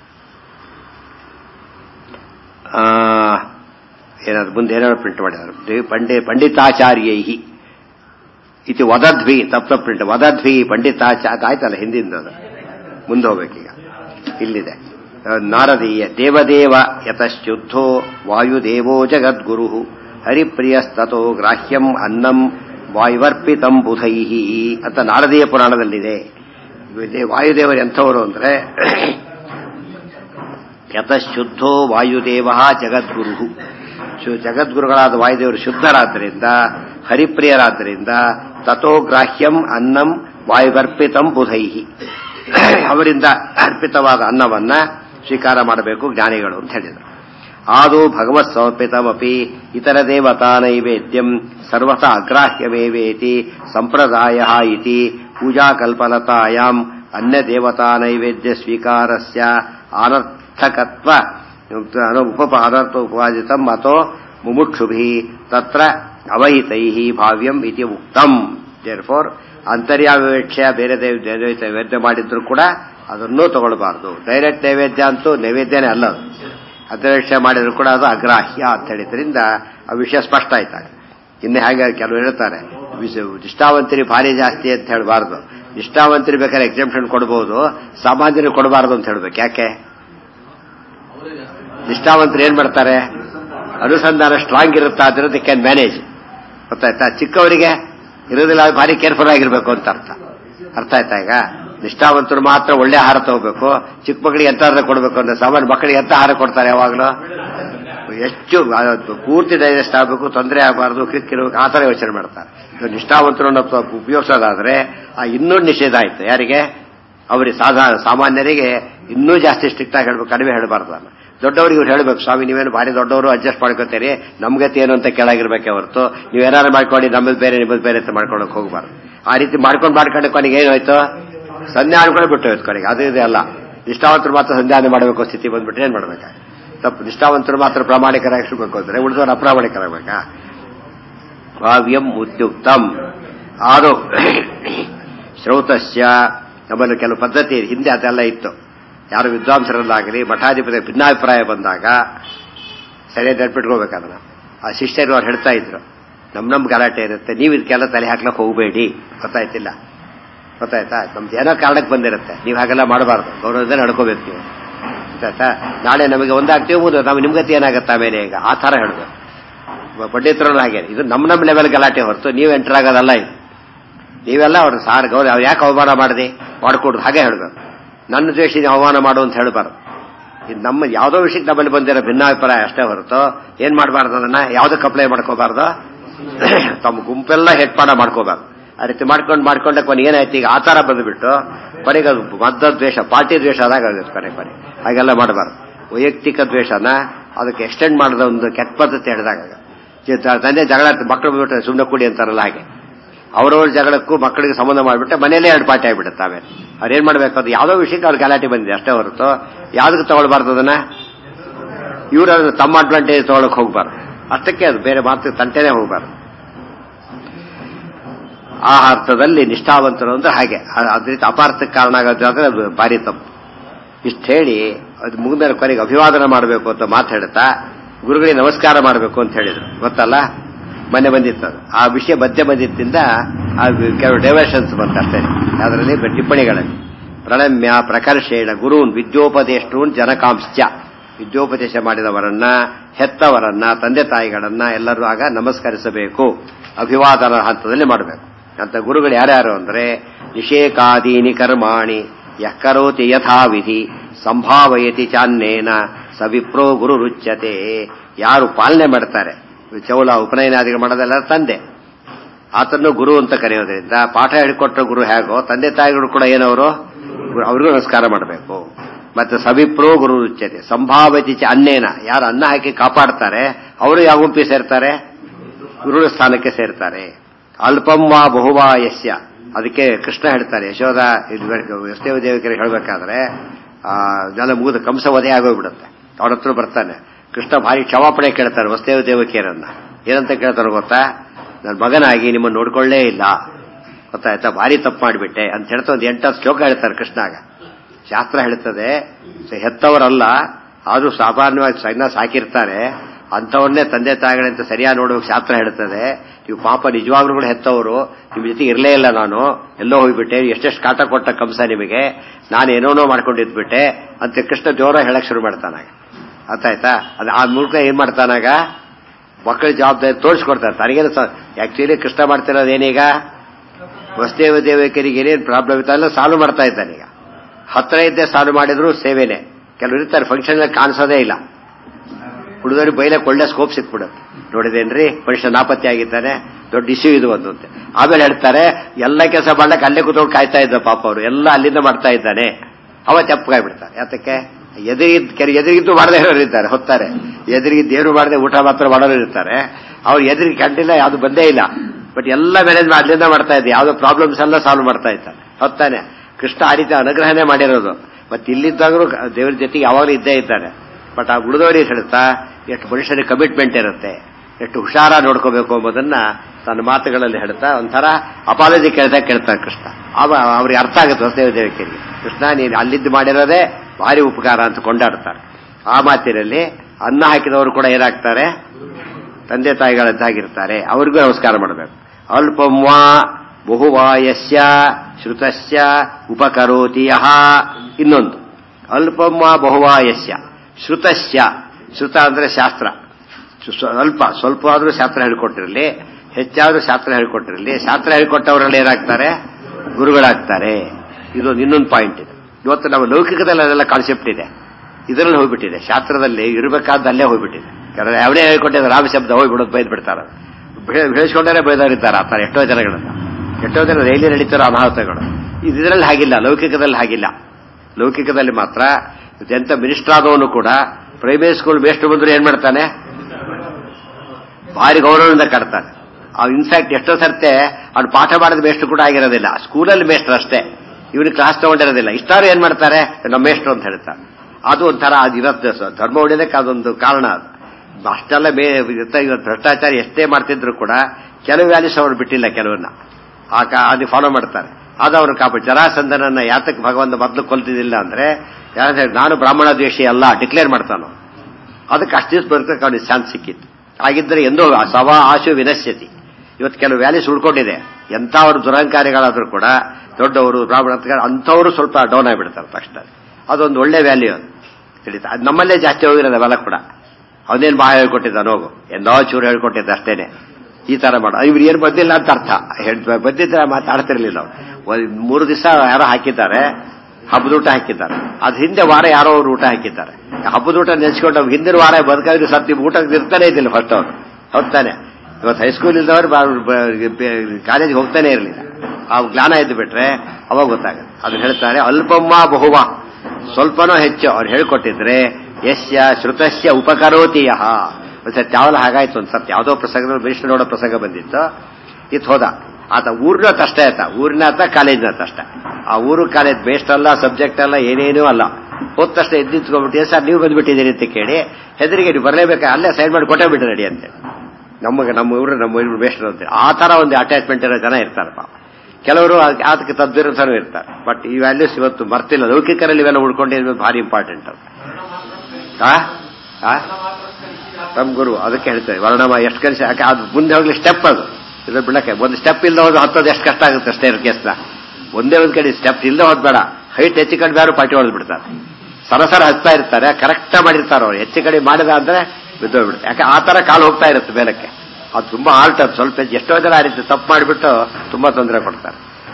A: ಏನಾದ್ರು ಮುಂದೆ ಏನಾದ್ರು ಪ್ರಿಂಟ್ ಮಾಡಿದ್ದಾರೆ ದೇ- ಪಂಡಿ ಪಂಡಿತಾಚಾರ್ಯೈ ಇತಿ ವದದ್ವಿ ತಪ್ಪ ತಪ್ಪು ಪ್ರಿಂಟ್ ವದದ್ವಿ ಪಂಡಿತಾಚಾರ ಆಯ್ತಲ್ಲ ಹಿಂದಿಂದ ಅದು ಮುಂದೆ ಹೋಗ್ಬೇಕೀಗ ಇಲ್ಲಿದೆ ಆ, ನಾರದೀಯ ದೇವದೇವ ಯತಶ್ಚುದ್ಧೋ ವಾಯುದೇವೋ ಜಗದ್ಗುರು ಹರಿಪ್ರಿಯಸ್ತತೋ ಗ್ರಾಹ್ಯಂ ಅನ್ನಂ ವಾಯುವರ್ಪಿತಂ ಬುಧೈ ಅಂತ ನಾರದೀಯ ಪುರಾಣದಲ್ಲಿದೆ ಇದು ವಾಯುದೇವರು ಎಂಥವರು ಅಂದ್ರೆ ಯತಶುದ್ಧೋ ವಾಯುದೇವ ಜಗದ್ಗುರು ಶು- ಜಗದ್ಗುರುಗಳಾದ ವಾಯುದೇವರು ಶುದ್ಧರಾದ್ದರಿಂದ ಹರಿಪ್ರಿಯರಾದ್ದರಿಂದ ತಥೋ ಗ್ರಾಹ್ಯಂ ಅನ್ನಂ ವಾಯುಗರ್ಪಿತಂ ಬುಧೈ ಅವರಿಂದ ಅರ್ಪಿತವಾದ ಅನ್ನವನ್ನ ಸ್ವೀಕಾರ ಮಾಡಬೇಕು ಜ್ಞಾನಿಗಳು ಅಂತ ಹೇಳಿದರು ಆದೌ ಭಗವತ್ ಸಮರ್ಪಿತಮಪಿ ಇತರ ದೇವತಾ ನೈವೇದ್ಯಂ ಸರ್ವಥ ಅಗ್ರಾಹ್ಯಮೇವೇತಿ ಸಂಪ್ರದಾಯ ಇತಿ ಪೂಜಾಕಲ್ಪನತಾಯಾಂ ಅನ್ಯ ದೇವತಾ ನೈವೇದ್ಯ ಸ್ವೀಕಾರಸ್ಯ ಅನರ್ಥಕತ್ವ ಉಪ ಅನರ್ಥ ಉಪಾದಿತಂ ಅಥೋ ಮುಮುಕ್ಷುಭಿ ತತ್ರ ಅವಹಿತೈ ಭಾವ್ಯಂ ಇತಿ ಉಕ್ತಂ ದೇರ್ಫೋರ್ ಅಂತರ್ಯಾವೇಕ್ಷೆಯ ಬೇರೆ ದೇವ ನೈವೇದ್ಯ ಮಾಡಿದ್ರು ಕೂಡ ಅದನ್ನೂ ತಗೊಳ್ಬಾರ್ದು ಡೈರೆಕ್ಟ್ ನೈವೇದ್ಯ ಅಂತೂ ನೈವೇದ್ಯನೇ ಅಲ್ಲ ಅದು ಅಂತರಿಕ್ಷ ಮಾಡಿದ್ರು ಕೂಡ ಅದು ಅಗ್ರಾಹ್ಯ ಅಂತ ಹೇಳಿದ್ರಿಂದ ಆ ವಿಷಯ ಸ್ಪಷ್ಟ ಆಯ್ತಾಗ ಇನ್ನು ಹಾಗೆ ಕೆಲವರು ಹೇಳ್ತಾರೆ ವಿಷ- ನಿಷ್ಠಾವಂತರಿ ಭಾರಿ ಜಾಸ್ತಿ ಅಂತ ಹೇಳಬಾರ್ದು ನಿಷ್ಠಾವಂತರಿ ಬೇಕಾದ್ರೆ ಎಕ್ಸಾಮ್ಷನ್ ಕೊಡಬಹುದು ಸಾಮಾನ್ಯರಿಗೆ ಕೊಡಬಾರ್ದು ಅಂತ ಹೇಳ್ಬೇಕು ಯಾಕೆ ನಿಷ್ಠಾವಂತರು ಏನ್ ಮಾಡ್ತಾರೆ ಅನುಸಂಧಾನ ಸ್ಟ್ರಾಂಗ್ ಇರುತ್ತಾ ಅಂದ್ರೆ ದಿ ಕ್ಯಾನ್ ಮ್ಯಾನೇಜ್ ಗೊತ್ತಾಯ್ತಾ ಚಿಕ್ಕವರಿಗೆ ಇರೋದಿಲ್ಲ ಅದು ಭಾರಿ ಕೇರ್ಫುಲ್ ಆಗಿರ್ಬೇಕು ಅಂತ ಅರ್ಥ ಅರ್ಥ ಆಯ್ತಾ ಈಗ ನಿಷ್ಠಾವಂತರು ಮಾತ್ರ ಒಳ್ಳೆ ಆಹಾರ ತಗೋಬೇಕು ಚಿಕ್ಕ ಮಕ್ಕಳಿಗೆ ಎಂತ ಆಹಾರ ಕೊಡಬೇಕು ಅಂದ್ರೆ ಸಾಮಾನ್ಯ ಮಕ್ಕಳಿಗೆ ಎಂತ ಆಹಾರ ಕೊಡ್ತಾರೆ ಯಾವಾಗಲೂ ಹೆಚ್ಚು ಅದು ಪೂರ್ತಿ ಡೈಜೆಸ್ಟ್ ಆಗಬೇಕು ತೊಂದರೆ ಆಗಬಾರ್ದು ಕಿಕ್ಕಿರ್ಬೇಕು ಆ ಥರ ಯೋಚನೆ ಮಾಡ್ತಾರೆ ಇದು ನಿಷ್ಠಾವಂತರನ್ನ ಪ- ಉಪಯೋಗಿಸೋದಾದ್ರೆ ಆ ಇನ್ನೂ ನಿಷೇಧ ಆಯ್ತು ಯಾರಿಗೆ ಅವರಿಗೆ ಸಾಧಾರಣ ಸಾಮಾನ್ಯರಿಗೆ ಇನ್ನೂ ಜಾಸ್ತಿ ಸ್ಟ್ರಿಕ್ಟ್ ಆಗಿ ಹೇಳ್ಬೇಕು ಕಡಿಮೆ ಹೇಳಬಾರ್ದು ಅಲ್ಲ ದೊಡ್ಡವರಿಗೆ ಇವ್ರು ಹೇಳ್ಬೇಕು ಸ್ವಾಮಿ ನೀವೇನು ಭಾರಿ ದೊಡ್ಡವರು ಅಡ್ಜಸ್ಟ್ ಮಾಡ್ಕೋತೀರಿ ನಮ್ಗತಿ ಏನು ಅಂತ ಕೆಳಗಿರ್ಬೇಕೆ ಹೊರತು ನೀವೇನಾರು ಮಾಡ್ಕೊಂಡು ನಮ್ಮದು ಬೇರೆ ನಿಮ್ಮದು ಬೇರೆ ಅಂತ ಮಾಡ್ಕೊಳಕ್ ಹೋಗ್ಬಾರ್ದು ಆ ರೀತಿ ಮಾಡ್ಕೊಂಡು ಮಾಡ್ಕೊಂಡು ಕೊನೆಗೆ ಏನಾಯ್ತು ಸಂಧ್ಯಾನ ಬಿಟ್ಟು ಹೋಯ್ತು ಕೊನೆಗೆ ಅದು ಇದೆ ಅಲ್ಲ ನಿಷ್ಠಾವಂತರು ಮಾತ್ರ ಸಂಧ್ಯಾನ ಮಾಡಬೇಕು ಸ್ಥಿತಿ ಬಂದ್ಬಿಟ್ರೆ ಏನ್ ಮಾಡ್ಬೇಕಾ ತಪ್ಪು ನಿಷ್ಠಾವಂತರು ಮಾತ್ರ ಪ್ರಾಮಾಣಿಕರಾಗಿರ್ಬೇಕು ಅಂದ್ರೆ ಉಳಿದವರು ಅಪ್ರಾಮಾಣಿಕರಾಗಬೇಕಾ ಭಾವ್ಯಂ ಉದ್ಯುಕ್ತಂ ಆದೋ ಶ್ರೌತಸ್ಯ ನಮ್ಮಲ್ಲಿ ಕೆಲವು ಪದ್ಧತಿ ಇದೆ. ಹಿಂದೆ ಅದೆಲ್ಲ ಇತ್ತು ಯಾರು ವಿದ್ವಾಂಸರಲ್ಲಾಗಲಿ ಮಠಾಧಿಪತಿ ಭಿನ್ನಾಭಿಪ್ರಾಯ ಬಂದಾಗ ಸರಿಯಾಗಿ ನೆನ್ಪಿಟ್ಕೋಬೇಕು ಅದನ್ನ ಆ ಶಿಷ್ಯರು ಅವ್ರು ಹೇಳ್ತಾ ಇದ್ರು ನಮ್ ನಮ್ ಗಲಾಟೆ ಇರುತ್ತೆ ನೀವು ಇದಕ್ಕೆಲ್ಲ ತಲೆ ಹಾಕ್ಲಕ್ ಹೋಗಬೇಡಿ ಗೊತ್ತಾಯ್ತಿಲ್ಲ ಗೊತ್ತಾಯ್ತಾ ನಮ್ದು ಏನೋ ಕಾರಣಕ್ಕೆ ಬಂದಿರುತ್ತೆ ನೀವು ಹಾಗೆಲ್ಲ ಮಾಡಬಾರ್ದು ಗೌರವದಿಂದ ನಡ್ಕೋಬೇಕು ನೀವು ಗೊತ್ತಾಯ್ತಾ ನಾಳೆ ನಮಗೆ ಒಂದಾಗ್ತೀವಿ ಮುಂದೆ ನಾವು ನಿಮ್ಗತಿ ಏನಾಗತ್ತಾ ಆಮೇಲೆ ಈಗ ಆ ಥರ ಹೇಳ್ಬೇಕು ಪಂಡಿತರನ್ನು ಹಾಗೆ ಇದು ನಮ್ಮ ನಮ್ಮ ಲೆವೆಲ್ ಗಲಾಟೆ ಹೊರತು ನೀವು ಎಂಟರ್ ಆಗೋದಲ್ಲ ಇದು ನೀವೆಲ್ಲ ಅವ್ರ ಸಾರ್ ಗೌರವ ಅವ್ರು ಯಾಕೆ ಅವಮಾನ ಮಾಡಿದೆ ಮಾಡ್ಕೊಡ್ದು ಹಾಗೆ ಹೇಳ್ಬೇಕು ನನ್ನ ದ್ವೇಷ ನೀವು ಅವಮಾನ ಮಾಡು ಅಂತ ಹೇಳ್ಬಾರ್ದು ಇದು ನಮ್ಮ ಯಾವುದೋ ವಿಷಯಕ್ಕೆ ನಮ್ಮಲ್ಲಿ ಬಂದಿರೋ ಭಿನ್ನಾಭಿಪ್ರಾಯ ಅಷ್ಟೇ ಹೊರತು ಏನ್ ಮಾಡಬಾರ್ದು ಅದನ್ನ ಯಾವುದಕ್ಕೆ ಅಪ್ಲೈ ಮಾಡ್ಕೋಬಾರ್ದು ತಮ್ಮ ಗುಂಪೆಲ್ಲ ಹೆಟ್ಪಾಡ ಮಾಡ್ಕೋಬಾರ್ದು ಆ ರೀತಿ ಮಾಡ್ಕೊಂಡು ಮಾಡ್ಕೊಂಡೆ ಕೊನೆಗೆ ಏನಾಯ್ತು ಈಗ ಆಚಾರ ಬಂದುಬಿಟ್ಟು ಕೊನೆಗೆ ಅದು ಮದ್ದ ದ್ವೇಷ ಪಾರ್ಟಿ ದ್ವೇಷ ಆದಾಗ ಆಗುತ್ತೆ ಕೊನೆ ಕೊನೆ ಹಾಗೆಲ್ಲ ಮಾಡಬಾರ್ದು ವೈಯಕ್ತಿಕ ದ್ವೇಷನ ಅದಕ್ಕೆ ಎಕ್ಸ್ಟೆಂಡ್ ಮಾಡಿದ ಒಂದು ಕೆಟ್ಟ ಪದ್ಧತಿ ಹೇಳಿದಾಗ ತಂದೆ ಜಗಳ ಮಕ್ಕಳು ಬಿಟ್ರೆ ಸುಮ್ಮನೆ ಕುಡಿ ಅಂತಾರಲ್ಲ ಹಾಗೆ ಅವ್ರವ್ರ ಜಗಳಕ್ಕೂ ಮಕ್ಕಳಿಗೆ ಸಂಬಂಧ ಮಾಡಿಬಿಟ್ಟೆ ಮನೇಲೇ ಎರಡು ಪಾರ್ಟಿ ಆಗ್ಬಿಡುತ್ತೆ ಆಮೇಲೆ ಅವ್ರು ಏನ್ ಮಾಡ್ಬೇಕು ಅದು ಯಾವುದೋ ವಿಷಯಕ್ಕೆ ಅವ್ರು ಗಲಾಟೆ ಬಂದಿದೆ ಅಷ್ಟೇ ಹೊರತು ಯಾವ್ದಕ್ಕೆ ತಗೊಳ್ಬಾರ್ದು ಅದನ್ನ ಇವ್ರು ಅದನ್ನ ತಮ್ಮ ಅಡ್ವಾಂಟೇಜ್ ತಗೊಳಕ್ ಹೋಗ್ಬಾರ್ದು ಅಷ್ಟಕ್ಕೆ ಅದು ಬೇರೆ ಮಾತು ತಂಟೆನೇ ಹೋಗ್ಬಾರ್ದು ಆ ಅರ್ಥದಲ್ಲಿ ನಿಷ್ಠಾವಂತರು ಅಂದ್ರೆ ಹಾಗೆ ಅ- ಅದ್ ರೀತಿ ಅಪಾರ್ಥಕ್ಕೆ ಕಾರಣ ಆಗೋದಾದ್ರೆ ಅದು ಭಾರಿ ತಪ್ಪು ಇಷ್ಟು ಹೇಳಿ ಅದು ಮುಗಿದ ಕೊನೆಗೆ ಅಭಿವಾದನ ಮಾಡಬೇಕು ಅಂತ ಮಾತಾಡುತ್ತಾ ಗುರುಗಳಿಗೆ ನಮಸ್ಕಾರ ಮಾಡಬೇಕು ಅಂತ ಹೇಳಿದ್ರು ಗೊತ್ತಲ್ಲ ಮೊನ್ನೆ ಬಂದಿತ್ತು ಅದು ಆ ವಿಷಯ ಮಧ್ಯೆ ಬಂದಿದ್ದರಿಂದ ಆ ಕೆಲವು ಡೈವರ್ಷನ್ಸ್ ಬಂತು ಅಷ್ಟೇ ಅದರಲ್ಲಿ ಟಿಪ್ಪಣಿಗಳಲ್ಲಿ ಪ್ರಣಮ್ಯ ಪ್ರಕರ್ಷೇಣ ಗುರುನ್ ವಿದ್ಯೋಪದೇಷ್ಟೂನ್ ಜನಕಾಂಶ್ಚ ವಿದ್ಯೋಪದೇಶ ಮಾಡಿದವರನ್ನ ಹೆತ್ತವರನ್ನ ತಂದೆ ತಾಯಿಗಳನ್ನ ಎಲ್ಲರೂ ಆಗ ನಮಸ್ಕರಿಸಬೇಕು ಅಭಿವಾದನ ಹಂತದಲ್ಲಿ ಮಾಡಬೇಕು ಅಂತ ಗುರುಗಳು ಯಾರ್ಯಾರು ಅಂದ್ರೆ ನಿಷೇಕಾದೀನಿ ಕರ್ಮಾಣಿ ಯಃ ಕರೋತಿ ಯಥಾವಿಧಿ ಸಂಭಾವಯತಿ ಚಾನ್ನೇನ ಸವಿಪ್ರೋ ಗುರು ರುಚ್ಯತೆ ಯಾರು ಪಾಲನೆ ಮಾಡ್ತಾರೆ ಚೌಲ ಉಪನಯನಾದಿಗಳು ಮಾಡೋದೆಲ್ಲ ತಂದೆ ಆತನ್ನು ಗುರು ಅಂತ ಕರೆಯೋದ್ರಿಂದ ಪಾಠ ಹೇಳಿಕೊಟ್ಟ ಗುರು ಹೇಗೋ ತಂದೆ ತಾಯಿಗಳು ಕೂಡ ಏನವರು ಗುರು- ಅವ್ರಿಗೂ ನಮಸ್ಕಾರ ಮಾಡಬೇಕು ಮತ್ತೆ ಸವಿಪ್ರೋ ಗುರು ರುಚ್ಯತೆ ಸಂಭಾವತಿ ಚ ಅನ್ನೇನ ಯಾರು ಅನ್ನ ಹಾಕಿ ಕಾಪಾಡ್ತಾರೆ ಅವರು ಯಾವ ಗುಂಪಿ ಸೇರ್ತಾರೆ ಗುರುಳ ಸ್ಥಾನಕ್ಕೆ ಸೇರ್ತಾರೆ ಅಲ್ಪಂ ವಾ ಬಹುವಾ ಯಸ್ಯ ಅದಕ್ಕೆ ಕೃಷ್ಣ ಹೇಳ್ತಾರೆ ಯಶೋಧ ವಸ್ತೇವ ದೇವಿಕರಿಗೆ ಹೇಳಬೇಕಾದ್ರೆ ಜನ ಮುಗಿದ ಕಂಸ ವಧೆ ಆಗೋಗ್ಬಿಡುತ್ತೆ ಅವ್ರ ಹತ್ರ ಬರ್ತಾನೆ ಕೃಷ್ಣ ಭಾರಿ ಕ್ಷಮಾಪಣೆ ಕೇಳ್ತಾರೆ ವಸ್ತೇವ ದೇವಕಿಯರನ್ನ ಏನಂತ ಕೇಳ್ತಾರೆ ಗೊತ್ತಾ ನನ್ನ ಮಗನಾಗಿ ನಿಮ್ಮನ್ನು ನೋಡ್ಕೊಳ್ಳೇ ಇಲ್ಲ ಗೊತ್ತಾಯ್ತಾ ಭಾರಿ ತಪ್ಪು ಮಾಡಿಬಿಟ್ಟೆ ಅಂತ ಹೇಳ್ತಾ ಒಂದು ಎಂಟತ್ತು ಶ್ಲೋಕ ಹೇಳ್ತಾರೆ ಕೃಷ್ಣಾಗ ಶಾಸ್ತ್ರ ಹೇಳ್ತದೆ ಸ- ಹೆತ್ತವರಲ್ಲ ಆದ್ರೂ ಸಾಮಾನ್ಯವಾಗಿ ಸಣ್ಣ ಸಾಕಿರ್ತಾರೆ ಅಂಥವನ್ನೇ ತಂದೆ ತಾಯಿಗಳಂತ ಸರಿಯಾಗಿ ನೋಡುವ ಶಾಸ್ತ್ರ ಹೇಳ್ತದೆ ನೀವು ಪಾಪ ನಿಜವಾಗ್ಲೂ ಕೂಡ ಹೆತ್ತವರು ನಿಮ್ಮ ಜೊತೆ ಇರಲೇ ಇಲ್ಲ ನಾನು ಎಲ್ಲೋ ಹೋಗ್ಬಿಟ್ಟೆ ಎಷ್ಟೆಷ್ಟು ಕಾಟ ಕೊಟ್ಟ ಕಂಸ ನಿಮಗೆ ನಾನು ಏನೇನೋ ಮಾಡ್ಕೊಂಡಿದ್ಬಿಟ್ಟೆ ಅಂತ ಕೃಷ್ಣ ಜೋರ ಹೇಳಕ್ ಶುರು ಮಾಡ್ತಾನಾಗ ಅರ್ಥಾಯ್ತಾ ಅದು ಆ ಮೂಲಕ ಏನ್ ಮಾಡ್ತಾನಾಗ ಮಕ್ಕಳ ಜವಾಬ್ದಾರಿ ತೋರಿಸ್ಕೊಡ್ತಾರೆ ತನಗೇನು ಆಕ್ಚುಲಿ ಕೃಷ್ಣ ಮಾಡ್ತಿರೋದು ಏನೀಗ ವಸುದೇವ ದೇವಕರಿಗೆ ಏನೇನು ಪ್ರಾಬ್ಲಮ್ ಇತ್ತು ಎಲ್ಲ ಸಾಲ್ವ್ ಮಾಡ್ತಾ ಇದ್ದಾನೆ ಈಗ ಹತ್ರ ಇದ್ದೇ ಸಾಲ್ವ್ ಮಾಡಿದ್ರು ಸೇವೆನೆ ಕೆಲವರು ಇರ್ತಾರೆ ಫಂಕ್ಷನ್ ಕಾಣಿಸೋದೇ ಇಲ್ಲ ಹುಡುಗರು ಬೈಲಕ್ಕೆ ಒಳ್ಳೆ ಸ್ಕೋಪ್ ಸಿಕ್ಬಿಡುತ್ತೆ ನೋಡಿದೇನ್ರಿ ಮನುಷ್ಯ ನಾಪತ್ತೆ ಆಗಿದ್ದಾನೆ ದೊಡ್ಡ ಇಶ್ಯೂ ಇದು ಒಂದು ಅಂತೆ ಆಮೇಲೆ ಹೇಳ್ತಾರೆ ಎಲ್ಲ ಕೆಲಸ ಮಾಡ್ಲಕ್ಕೆ ಅಲ್ಲೇ ಕೂತ್ಕೊಂಡು ಕಾಯ್ತಾ ಇದ್ದ ಪಾಪ ಅವರು ಎಲ್ಲ ಅಲ್ಲಿಂದ ಮಾಡ್ತಾ ಇದ್ದಾನೆ ಅವ ತೆಪ್ಪಗಾಯ್ಬಿಡ್ತಾರೆ ಯಾತಕ್ಕೆ ಎದುರಿಗಿದ್ ಕೆಲ ಎದುರಿಗಿದ್ದು ಮಾಡದೇ ಇರೋರು ಇರ್ತಾರೆ ಹೊತ್ತಾರೆ ಎದುರಿಗಿದ್ದು ಏನು ಮಾಡದೆ ಊಟ ಮಾತ್ರ ಮಾಡೋರು ಇರ್ತಾರೆ ಅವ್ರು ಎದುರಿಗೆ ಕಂಡಿಲ್ಲ ಯಾವ್ದು ಬಂದೇ ಇಲ್ಲ ಬಟ್ ಎಲ್ಲ ಮ್ಯಾನೇಜ್ ಅಲ್ಲಿಂದ ಮಾಡ್ತಾ ಇದ್ದೆ ಯಾವ್ದೋ ಪ್ರಾಬ್ಲಮ್ಸ್ ಎಲ್ಲ ಸಾಲ್ವ್ ಮಾಡ್ತಾ ಇದ್ದಾನೆ ಹೊತ್ತಾನೆ ಕೃಷ್ಣ ಆ ರೀತಿ ಅನುಗ್ರಹನೇ ಮಾಡಿರೋದು ಮತ್ತೆ ಇಲ್ಲಿದ್ದಾಗಲೂ ದೇವರ ಜೊತೆಗೆ ಯಾವಾಗಲೂ ಇದ್ದೇ ಇದ್ದಾನೆ ಬಟ್ ಆ ಉಳಿದವರಿಗೆ ಹೇಳ್ತಾ ಎಷ್ಟು ಮನುಷ್ಯರಿಗೆ ಕಮಿಟ್ಮೆಂಟ್ ಇರುತ್ತೆ ಎಷ್ಟು ಹುಷಾರ ನೋಡ್ಕೋಬೇಕು ಎಂಬುದನ್ನ ತನ್ನ ಮಾತುಗಳಲ್ಲಿ ಹೇಳ್ತಾ ಒಂಥರ ಅಪಾಲಜಿ ಕೇಳ್ತಾ ಕೇಳ್ತಾರೆ ಕೃಷ್ಣ ಅವ ಅವ್ರಿಗೆ ಅರ್ಥ ಆಗುತ್ತೆ ವಸುದೇವ ದೇವಕಿಯರಿಗೆ ಕೃಷ್ಣ ನೀನು ಅಲ್ಲಿದ್ದು ಮಾಡಿರೋದೇ ಭಾರಿ ಉಪಕಾರ ಅಂತ ಕೊಂಡಾಡ್ತಾರೆ ಆ ಮಾತಿನಲ್ಲಿ ಅನ್ನ ಹಾಕಿದವರು ಕೂಡ ಏನಾಗ್ತಾರೆ ತಂದೆ ತಾಯಿಗಳದ್ದಾಗಿರ್ತಾರೆ ಅವ್ರಿಗೂ ನಮಸ್ಕಾರ ಮಾಡಬೇಕು ಅಲ್ಪಂವಾ ಬಹುವಾಯಸ್ಯ ಶ್ರುತಸ್ಯ ಉಪಕರೋತಿ ಯಹ ಇನ್ನೊಂದು ಅಲ್ಪಂವಾ ಬಹುವಾಯಸ್ಯ ಶ್ರುತಸ್ಯ ಶ್ರುತ ಅಂದ್ರೆ ಶಾಸ್ತ್ರ ಸ್ವಲ್ಪ ಸ್ವಲ್ಪ ಆದ್ರೂ ಶಾಸ್ತ್ರ ಹೇಳ್ಕೊಟ್ಟಿರಲಿ ಹೆಚ್ಚಾದ್ರೂ ಶಾಸ್ತ್ರ ಹೇಳ್ಕೊಟ್ಟಿರಲಿ ಶಾಸ್ತ್ರ ಹೇಳ್ಕೊಟ್ಟವರಲ್ಲಿ ಏನಾಗ್ತಾರೆ ಗುರುಗಳಾಗ್ತಾರೆ ಇದೊಂದು ಇನ್ನೊಂದು ಪಾಯಿಂಟ್ ಇದೆ ಇವತ್ತು ನಮ್ಮ ಲೌಕಿಕದಲ್ಲಿ ಅದೆಲ್ಲ ಕಾನ್ಸೆಪ್ಟ್ ಇದೆ ಇದರಲ್ಲಿ ಹೋಗ್ಬಿಟ್ಟಿದೆ ಶಾಸ್ತ್ರದಲ್ಲಿ ಇರಬೇಕಾದ ಅಲ್ಲೇ ಹೋಗ್ಬಿಟ್ಟಿದೆ ಯಾಕಂದ್ರೆ ಅವರೇ ಹೇಳ್ಕೊಟ್ಟಿದ್ದ ರಾಮ ಶಬ್ದ ಹೋಗ್ಬಿಡೋದು ಬೈದ್ ಬಿಡ್ತಾರೆ ಬೆಳೆಸ್ಕೊಂಡೇ ಬೈದವರಿದ್ದಾರೆ ಆ ಥರ ಎಷ್ಟೋ ಜನಗಳನ್ನ ಎಷ್ಟೋ ಜನ ರೈಲಿ ನಡೀತಾರೋ ಅನಾಹುತಗಳು ಇದರಲ್ಲಿ ಹಾಗಿಲ್ಲ ಲೌಕಿಕದಲ್ಲಿ ಹಾಗಿಲ್ಲ ಲೌಕಿಕದಲ್ಲಿ ಮಾತ್ರ ಎಂತ ಮಿನಿಸ್ಟರ್ ಆದವನು ಕೂಡ ಪ್ರೈಮರಿ ಸ್ಕೂಲ್ ಮೇಸ್ಟ್ ಬಂದ್ರು ಏನ್ ಮಾಡ್ತಾನೆ ಭಾರಿ ಗೌರವದಿಂದ ಕಟ್ತಾನೆ ಅವ್ ಇನ್ಫ್ಯಾಕ್ಟ್ ಎಷ್ಟೋ ಸರ್ತೆ ಅವ್ನು ಪಾಠ ಮಾಡಿದ ಮೇಷ್ಟ್ರು ಕೂಡ ಆಗಿರೋದಿಲ್ಲ ಸ್ಕೂಲಲ್ಲಿ ಮೇಷ್ಟ್ರು ಅಷ್ಟೇ ಇವನಿಗೆ ಕ್ಲಾಸ್ ತಗೊಂಡಿರೋದಿಲ್ಲ ಇಷ್ಟಾರು ಏನ್ ಮಾಡ್ತಾರೆ ನಮ್ಮ ಮೇಷ್ಟ್ರು ಅಂತ ಹೇಳ್ತಾರೆ ಅದು ಒಂಥರ ಅದು ಇರುತ್ತೆ ಸ- ಧರ್ಮ ಉಳಿಯೋದಕ್ಕೆ ಅದೊಂದು ಕಾರಣ ಅದು ಅಷ್ಟೆಲ್ಲ ಬೇ ಇರುತ್ತೆ ಇವತ್ತು ಭ್ರಷ್ಟಾಚಾರ ಎಷ್ಟೇ ಮಾಡ್ತಿದ್ರು ಕೂಡ ಕೆಲವು ವ್ಯಾಲ್ಯೂಸ್ ಅವ್ರು ಬಿಟ್ಟಿಲ್ಲ ಕೆಲವನ್ನ ಆ ಕಾ ಅದು ಫಾಲೋ ಮಾಡ್ತಾರೆ ಅದು ಅವ್ರು ಕಾಪ ಜರಾಸಂಧನನ್ನ ಯಾತಕ್ಕೆ ಭಗವಂತ ಮೊದಲು ಕೊಲ್ತಿದ್ದಿಲ್ಲ ಅಂದ್ರೆ ಯಾಕಂದ್ರೆ ನಾನು ಬ್ರಾಹ್ಮಣ ದ್ವೇಷಿ ಅಲ್ಲ ಡಿಕ್ಲೇರ್ ಮಾಡ್ತಾನೋ ಅದಕ್ಕೆ ಅಷ್ಟು ದಿವಸ ಬರ್ತಕ್ಕೆ ಅವನಿಗೆ ಚಾನ್ಸ್ ಸಿಕ್ಕಿತ್ತು ಹಾಗಿದ್ದರೆ ಎಂದೋ ಸವ ಆಶು ವಿನಶ್ಯತಿ ಇವತ್ತು ಕೆಲವು ವ್ಯಾಲ್ಯೂಸ್ ಉಳ್ಕೊಂಡಿದೆ ಎಂಥ ಅವರು ದುರಂಕಾರಿಗಳಾದ್ರೂ ಕೂಡ ದೊಡ್ಡವರು ಬ್ರಾಹ್ಮಣ ಅಂಥವರು ಸ್ವಲ್ಪ ಡೌನ್ ಆಗಿಬಿಡ್ತಾರೆ ತಕ್ಷಣ ಅದೊಂದು ಒಳ್ಳೆ ವ್ಯಾಲ್ಯೂ ಅದು ತಿಳಿತಾ ಅದು ನಮ್ಮಲ್ಲೇ ಜಾಸ್ತಿ ಹೋಗಿರೋದು ಅವೆಲ್ಲ ಕೂಡ ಅವನೇನು ಬಾ ಹೇಳ್ಕೊಟ್ಟಿದ್ದಾನ ಹೋಗು ಎಂದೋ ಚೂರು ಹೇಳ್ಕೊಟ್ಟಿದ್ದ ಅಷ್ಟೇನೆ ಈ ತರ ಮಾಡ ಇವ್ರು ಏನು ಬಂದಿಲ್ಲ ಅಂತ ಅರ್ಥ ಹೇಳ್- ಬಂದಿದ್ರೆ ಮಾತಾಡ್ತಿರ್ಲಿಲ್ಲ ಅವ್ರು. ಒಂದ್ ಮೂರು ದಿವಸ ಯಾರೋ ಹಾಕಿದ್ದಾರೆ ಹಬ್ಬದ ಊಟ ಹಾಕಿದ್ದಾರೆ ಅದ್ ಹಿಂದೆ ವಾರ ಯಾರೋ ಅವ್ರು ಊಟ ಹಾಕಿದ್ದಾರೆ ಹಬ್ಬದ ಊಟ ನೆನೆಸ್ಕೊಂಡು ಅವ್ರು ಹಿಂದಿನ ವಾರ ಬದುಕಾದ್ರೆ ಸತ್ತಿ ಊಟ ಇರ್ತಾನೆ ಇದ್ದಿಲ್ಲ ಫಸ್ಟ್ ಅವರು ಹೋಗ್ತಾನೆ ಇವತ್ತು ಹೈಸ್ಕೂಲ್ ಇಲ್ದವ್ರು ಕಾಲೇಜ್ಗೆ ಹೋಗ್ತಾನೆ ಇರಲಿಲ್ಲ ಆ ಜ್ಞಾನ ಇದ್ದು ಬಿಟ್ರೆ ಅವಾಗ ಗೊತ್ತಾಗುತ್ತೆ ಅದನ್ನ ಹೇಳ್ತಾರೆ ಅಲ್ಪಮ್ಮ ಬಹುವ ಸ್ವಲ್ಪನೋ ಹೆಚ್ಚು ಅವ್ರು ಹೇಳ್ಕೊಟ್ಟಿದ್ರೆ ಯಸ್ಯ ಶ್ರುತಸ್ಯ ಉಪಕರೋತಿ ಯಹ ಒಂದ್ಸತಿ ಯಾವಲ್ಲ ಹಾಗಾಯ್ತು ಒಂದ್ ಸತ್ ಯಾವ್ದೋ ಪ್ರಸಂಗದಲ್ಲಿ ಮಿನಿಸ್ಟರ್ ನೋಡೋ ಪ್ರಸಂಗ ಬಂದಿತ್ತು ಇತ್ ಹೋದ ಆತ ಊರಿನ ಅಷ್ಟೇ ಆತ ಊರಿನ ಆತ ಕಾಲೇಜಿನ ಆತ ಅಷ್ಟೇ ಆ ಊರು ಕಾಲೇಜ್ ಬೇಸ್ಟ್ ಅಲ್ಲ ಸಬ್ಜೆಕ್ಟ್ ಅಲ್ಲ ಏನೇನೂ ಅಲ್ಲ ಹೋದ ತಕ್ಷಣ ಎದ್ದು ನಿಂತ್ಕೊಂಡ್ಬಿಟ್ಟು ಸರ್ ನೀವು ಬಂದ್ಬಿಟ್ಟಿದ್ದೀರಿ ಅಂತ ಕೇಳಿ ಹೆದರಿಗೆ ನೀವು ಬರಲೇಬೇಕಾ ಅಲ್ಲೇ ಸೈನ್ ಮಾಡಿ ಕೊಟ್ಟೇ ಬಿಟ್ಟು ನಡಿ ಅಂತೇಳಿ ನಮಗೆ ನಮ್ಮ ಊರು ನಮ್ಮ ಊರು ಬೇಸ್ಟ್ ಅಂತ ಆ ತರ ಒಂದು ಅಟ್ಯಾಚ್ಮೆಂಟ್ ಇರೋ ಜನ ಇರ್ತಾರೆ ಪಾಪ ಕೆಲವರು ಅದ್- ಅದಕ್ಕೆ ತದ್ವಿರುದ್ಧನೂ ಇರ್ತಾರೆ ಬಟ್ ಈ ವ್ಯಾಲ್ಯೂಸ್ ಇವತ್ತು ಮರ್ತಿಲ್ಲ ಲೌಕಿಕರಲ್ಲಿ ಇವೆಲ್ಲ ಉಳ್ಕೊಂಡಿರೋದು ಭಾರಿ ಇಂಪಾರ್ಟೆಂಟ್ ಅದು ಆ? ಆ? ತಮ್ಮ ಗುರು ಅದಕ್ಕೆ ಹೇಳ್ತಾರೆ ವರ್ಣಮ ಎಷ್ಟು ಕಲಿಸಿ ಯಾಕೆ ಅದು ಮುಂದೆ ಹೋಗ್ಲಿ ಸ್ಟೆಪ್ ಅದು ಇದು ಬಿಡಕ್ಕೆ ಒಂದು ಸ್ಟೆಪ್ ಇಲ್ಲದೆ ಹೋದ್ರೆ ಹತ್ತೋದು ಎಷ್ಟು ಕಷ್ಟ ಆಗುತ್ತೆ ಸ್ಟೇರ್ ಕೇಸ್ನ ಒಂದೇ ಒಂದು ಕಡೆ ಸ್ಟೆಪ್ ಇಲ್ಲದೆ ಹೋದ್ ಬೇಡ ಹೈಟ್ ಹೆಚ್ಚು ಕಡಿಮೆ ಯಾರು ಪಾಟಿ ಹೊಡೆದು ಬಿಡ್ತಾರೆ ಸರಸರ ಹಚ್ತಾ ಇರ್ತಾರೆ ಕರೆಕ್ಟ್ ಮಾಡಿರ್ತಾರೆ ಅವ್ರು ಹೆಚ್ಚು ಕಡಿಮೆ ಮಾಡಿದ ಅಂದ್ರೆ ಬಿದ್ದೋಗ್ಬಿಡುತ್ತೆ ಯಾಕೆ ಆ ತರ ಕಾಲು ಹೋಗ್ತಾ ಇರುತ್ತೆ ಮೇಲಕ್ಕೆ ಅದು ತುಂಬಾ ಆಲ್ಟ್ ಅದು ಸ್ವಲ್ಪ ಎಷ್ಟೋ ಜನ ಆ ರೀತಿ ತಪ್ಪು ಮಾಡಿಬಿಟ್ಟು ತುಂಬಾ ತೊಂದರೆ ಕೊಡ್ತಾರೆ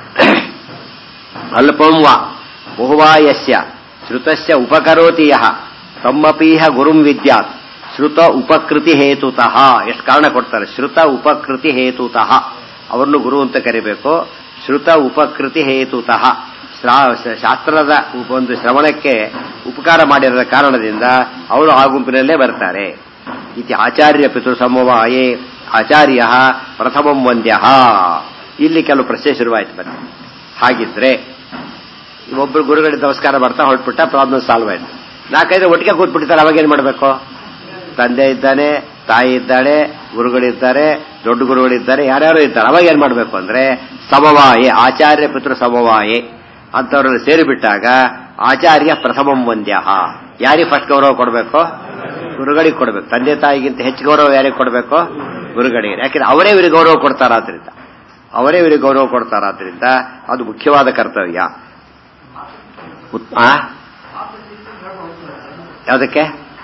A: ಅಲ್ಪಂ ವಾ ಬಹುವಾ ಯಸ್ಯ ಶ್ರುತಸ್ಯ ಉಪಕರೋತಿ ಯಹ ತಮ್ಮಪೀಹ ಗುರುಂ ವಿದ್ಯಾತ್ ಶ್ರುತ ಉಪಕೃತಿ ಹೇತುತಃ ಎಷ್ಟು ಕಾರಣ ಕೊಡ್ತಾರೆ ಶ್ರುತ ಉಪಕೃತಿ ಹೇತುತಃ ಅವರನ್ನು ಗುರು ಅಂತ ಕರಿಬೇಕು ಶ್ರುತ ಉಪಕೃತಿ ಹೇತುತಃ ಶ್ರಾ- ಶಾಸ್ತ್ರದ ಉಪ- ಒಂದು ಶ್ರವಣಕ್ಕೆ ಉಪಕಾರ ಮಾಡಿರದ ಕಾರಣದಿಂದ ಅವರು ಆ ಗುಂಪಿನಲ್ಲೇ ಬರ್ತಾರೆ ಇತಿ ಆಚಾರ್ಯ ಪಿತೃ ಸಮವಾಯೇ ಆಚಾರ್ಯ ಪ್ರಥಮಂ ವಂದ್ಯ ಇಲ್ಲಿ ಕೆಲವು ಪ್ರಶ್ನೆ ಶುರುವಾಯ್ತು ಮತ್ತೆ ಹಾಗಿದ್ರೆ ಒಬ್ಬರು ಗುರುಗಳಿಗೆ ನಮಸ್ಕಾರ ಮಾಡ್ತಾ ಹೊರಟ್ಬಿಟ್ಟ ಪ್ರಾಬ್ಲಮ್ ಸಾಲ್ವ್ ಆಯ್ತು ನಾಲ್ಕೈದು ಒಟ್ಟಿಗೆ ಕೂತ್ಬಿಟ್ಟಿದ್ದಾರೆ ಅವಾಗ ಏನ್ ಮಾಡಬೇಕು ತಂದೆ ಇದ್ದಾನೆ ತಾಯಿ ಇದ್ದಾಳೆ ಗುರುಗಳಿದ್ದಾರೆ ದೊಡ್ಡ ಗುರುಗಳಿದ್ದಾರೆ ಯಾರ್ಯಾರು ಇದ್ದಾರೆ ಅವಾಗ ಏನ್ ಮಾಡಬೇಕು ಅಂದ್ರೆ ಸಮವಾಯೆ ಆಚಾರ್ಯ ಪಿತೃ ಸಮವಾಯೆ ಅಂತವರಲ್ಲಿ ಸೇರಿಬಿಟ್ಟಾಗ ಆಚಾರ್ಯ ಪ್ರಥಮಂ ವಂದ್ಯ ಯಾರಿಗೆ ಫಸ್ಟ್ ಗೌರವ ಕೊಡಬೇಕು ಗುರುಗಳಿಗೆ ಕೊಡಬೇಕು ತಂದೆ ತಾಯಿಗಿಂತ ಹೆಚ್ಚು ಗೌರವ ಯಾರಿಗೆ ಕೊಡಬೇಕು ಗುರುಗಳಿಗೆ ಯಾಕೆಂದ್ರೆ ಅವರೇ ಇವರಿಗೆ ಗೌರವ ಕೊಡ್ತಾರಾದ್ರಿಂದ ಅವರೇ ಇವರಿಗೆ ಗೌರವ ಕೊಡ್ತಾರಾದ್ರಿಂದ ಅದು ಮುಖ್ಯವಾದ ಕರ್ತವ್ಯ ಉತ್- ಆ? ಯಾವುದಕ್ಕೆ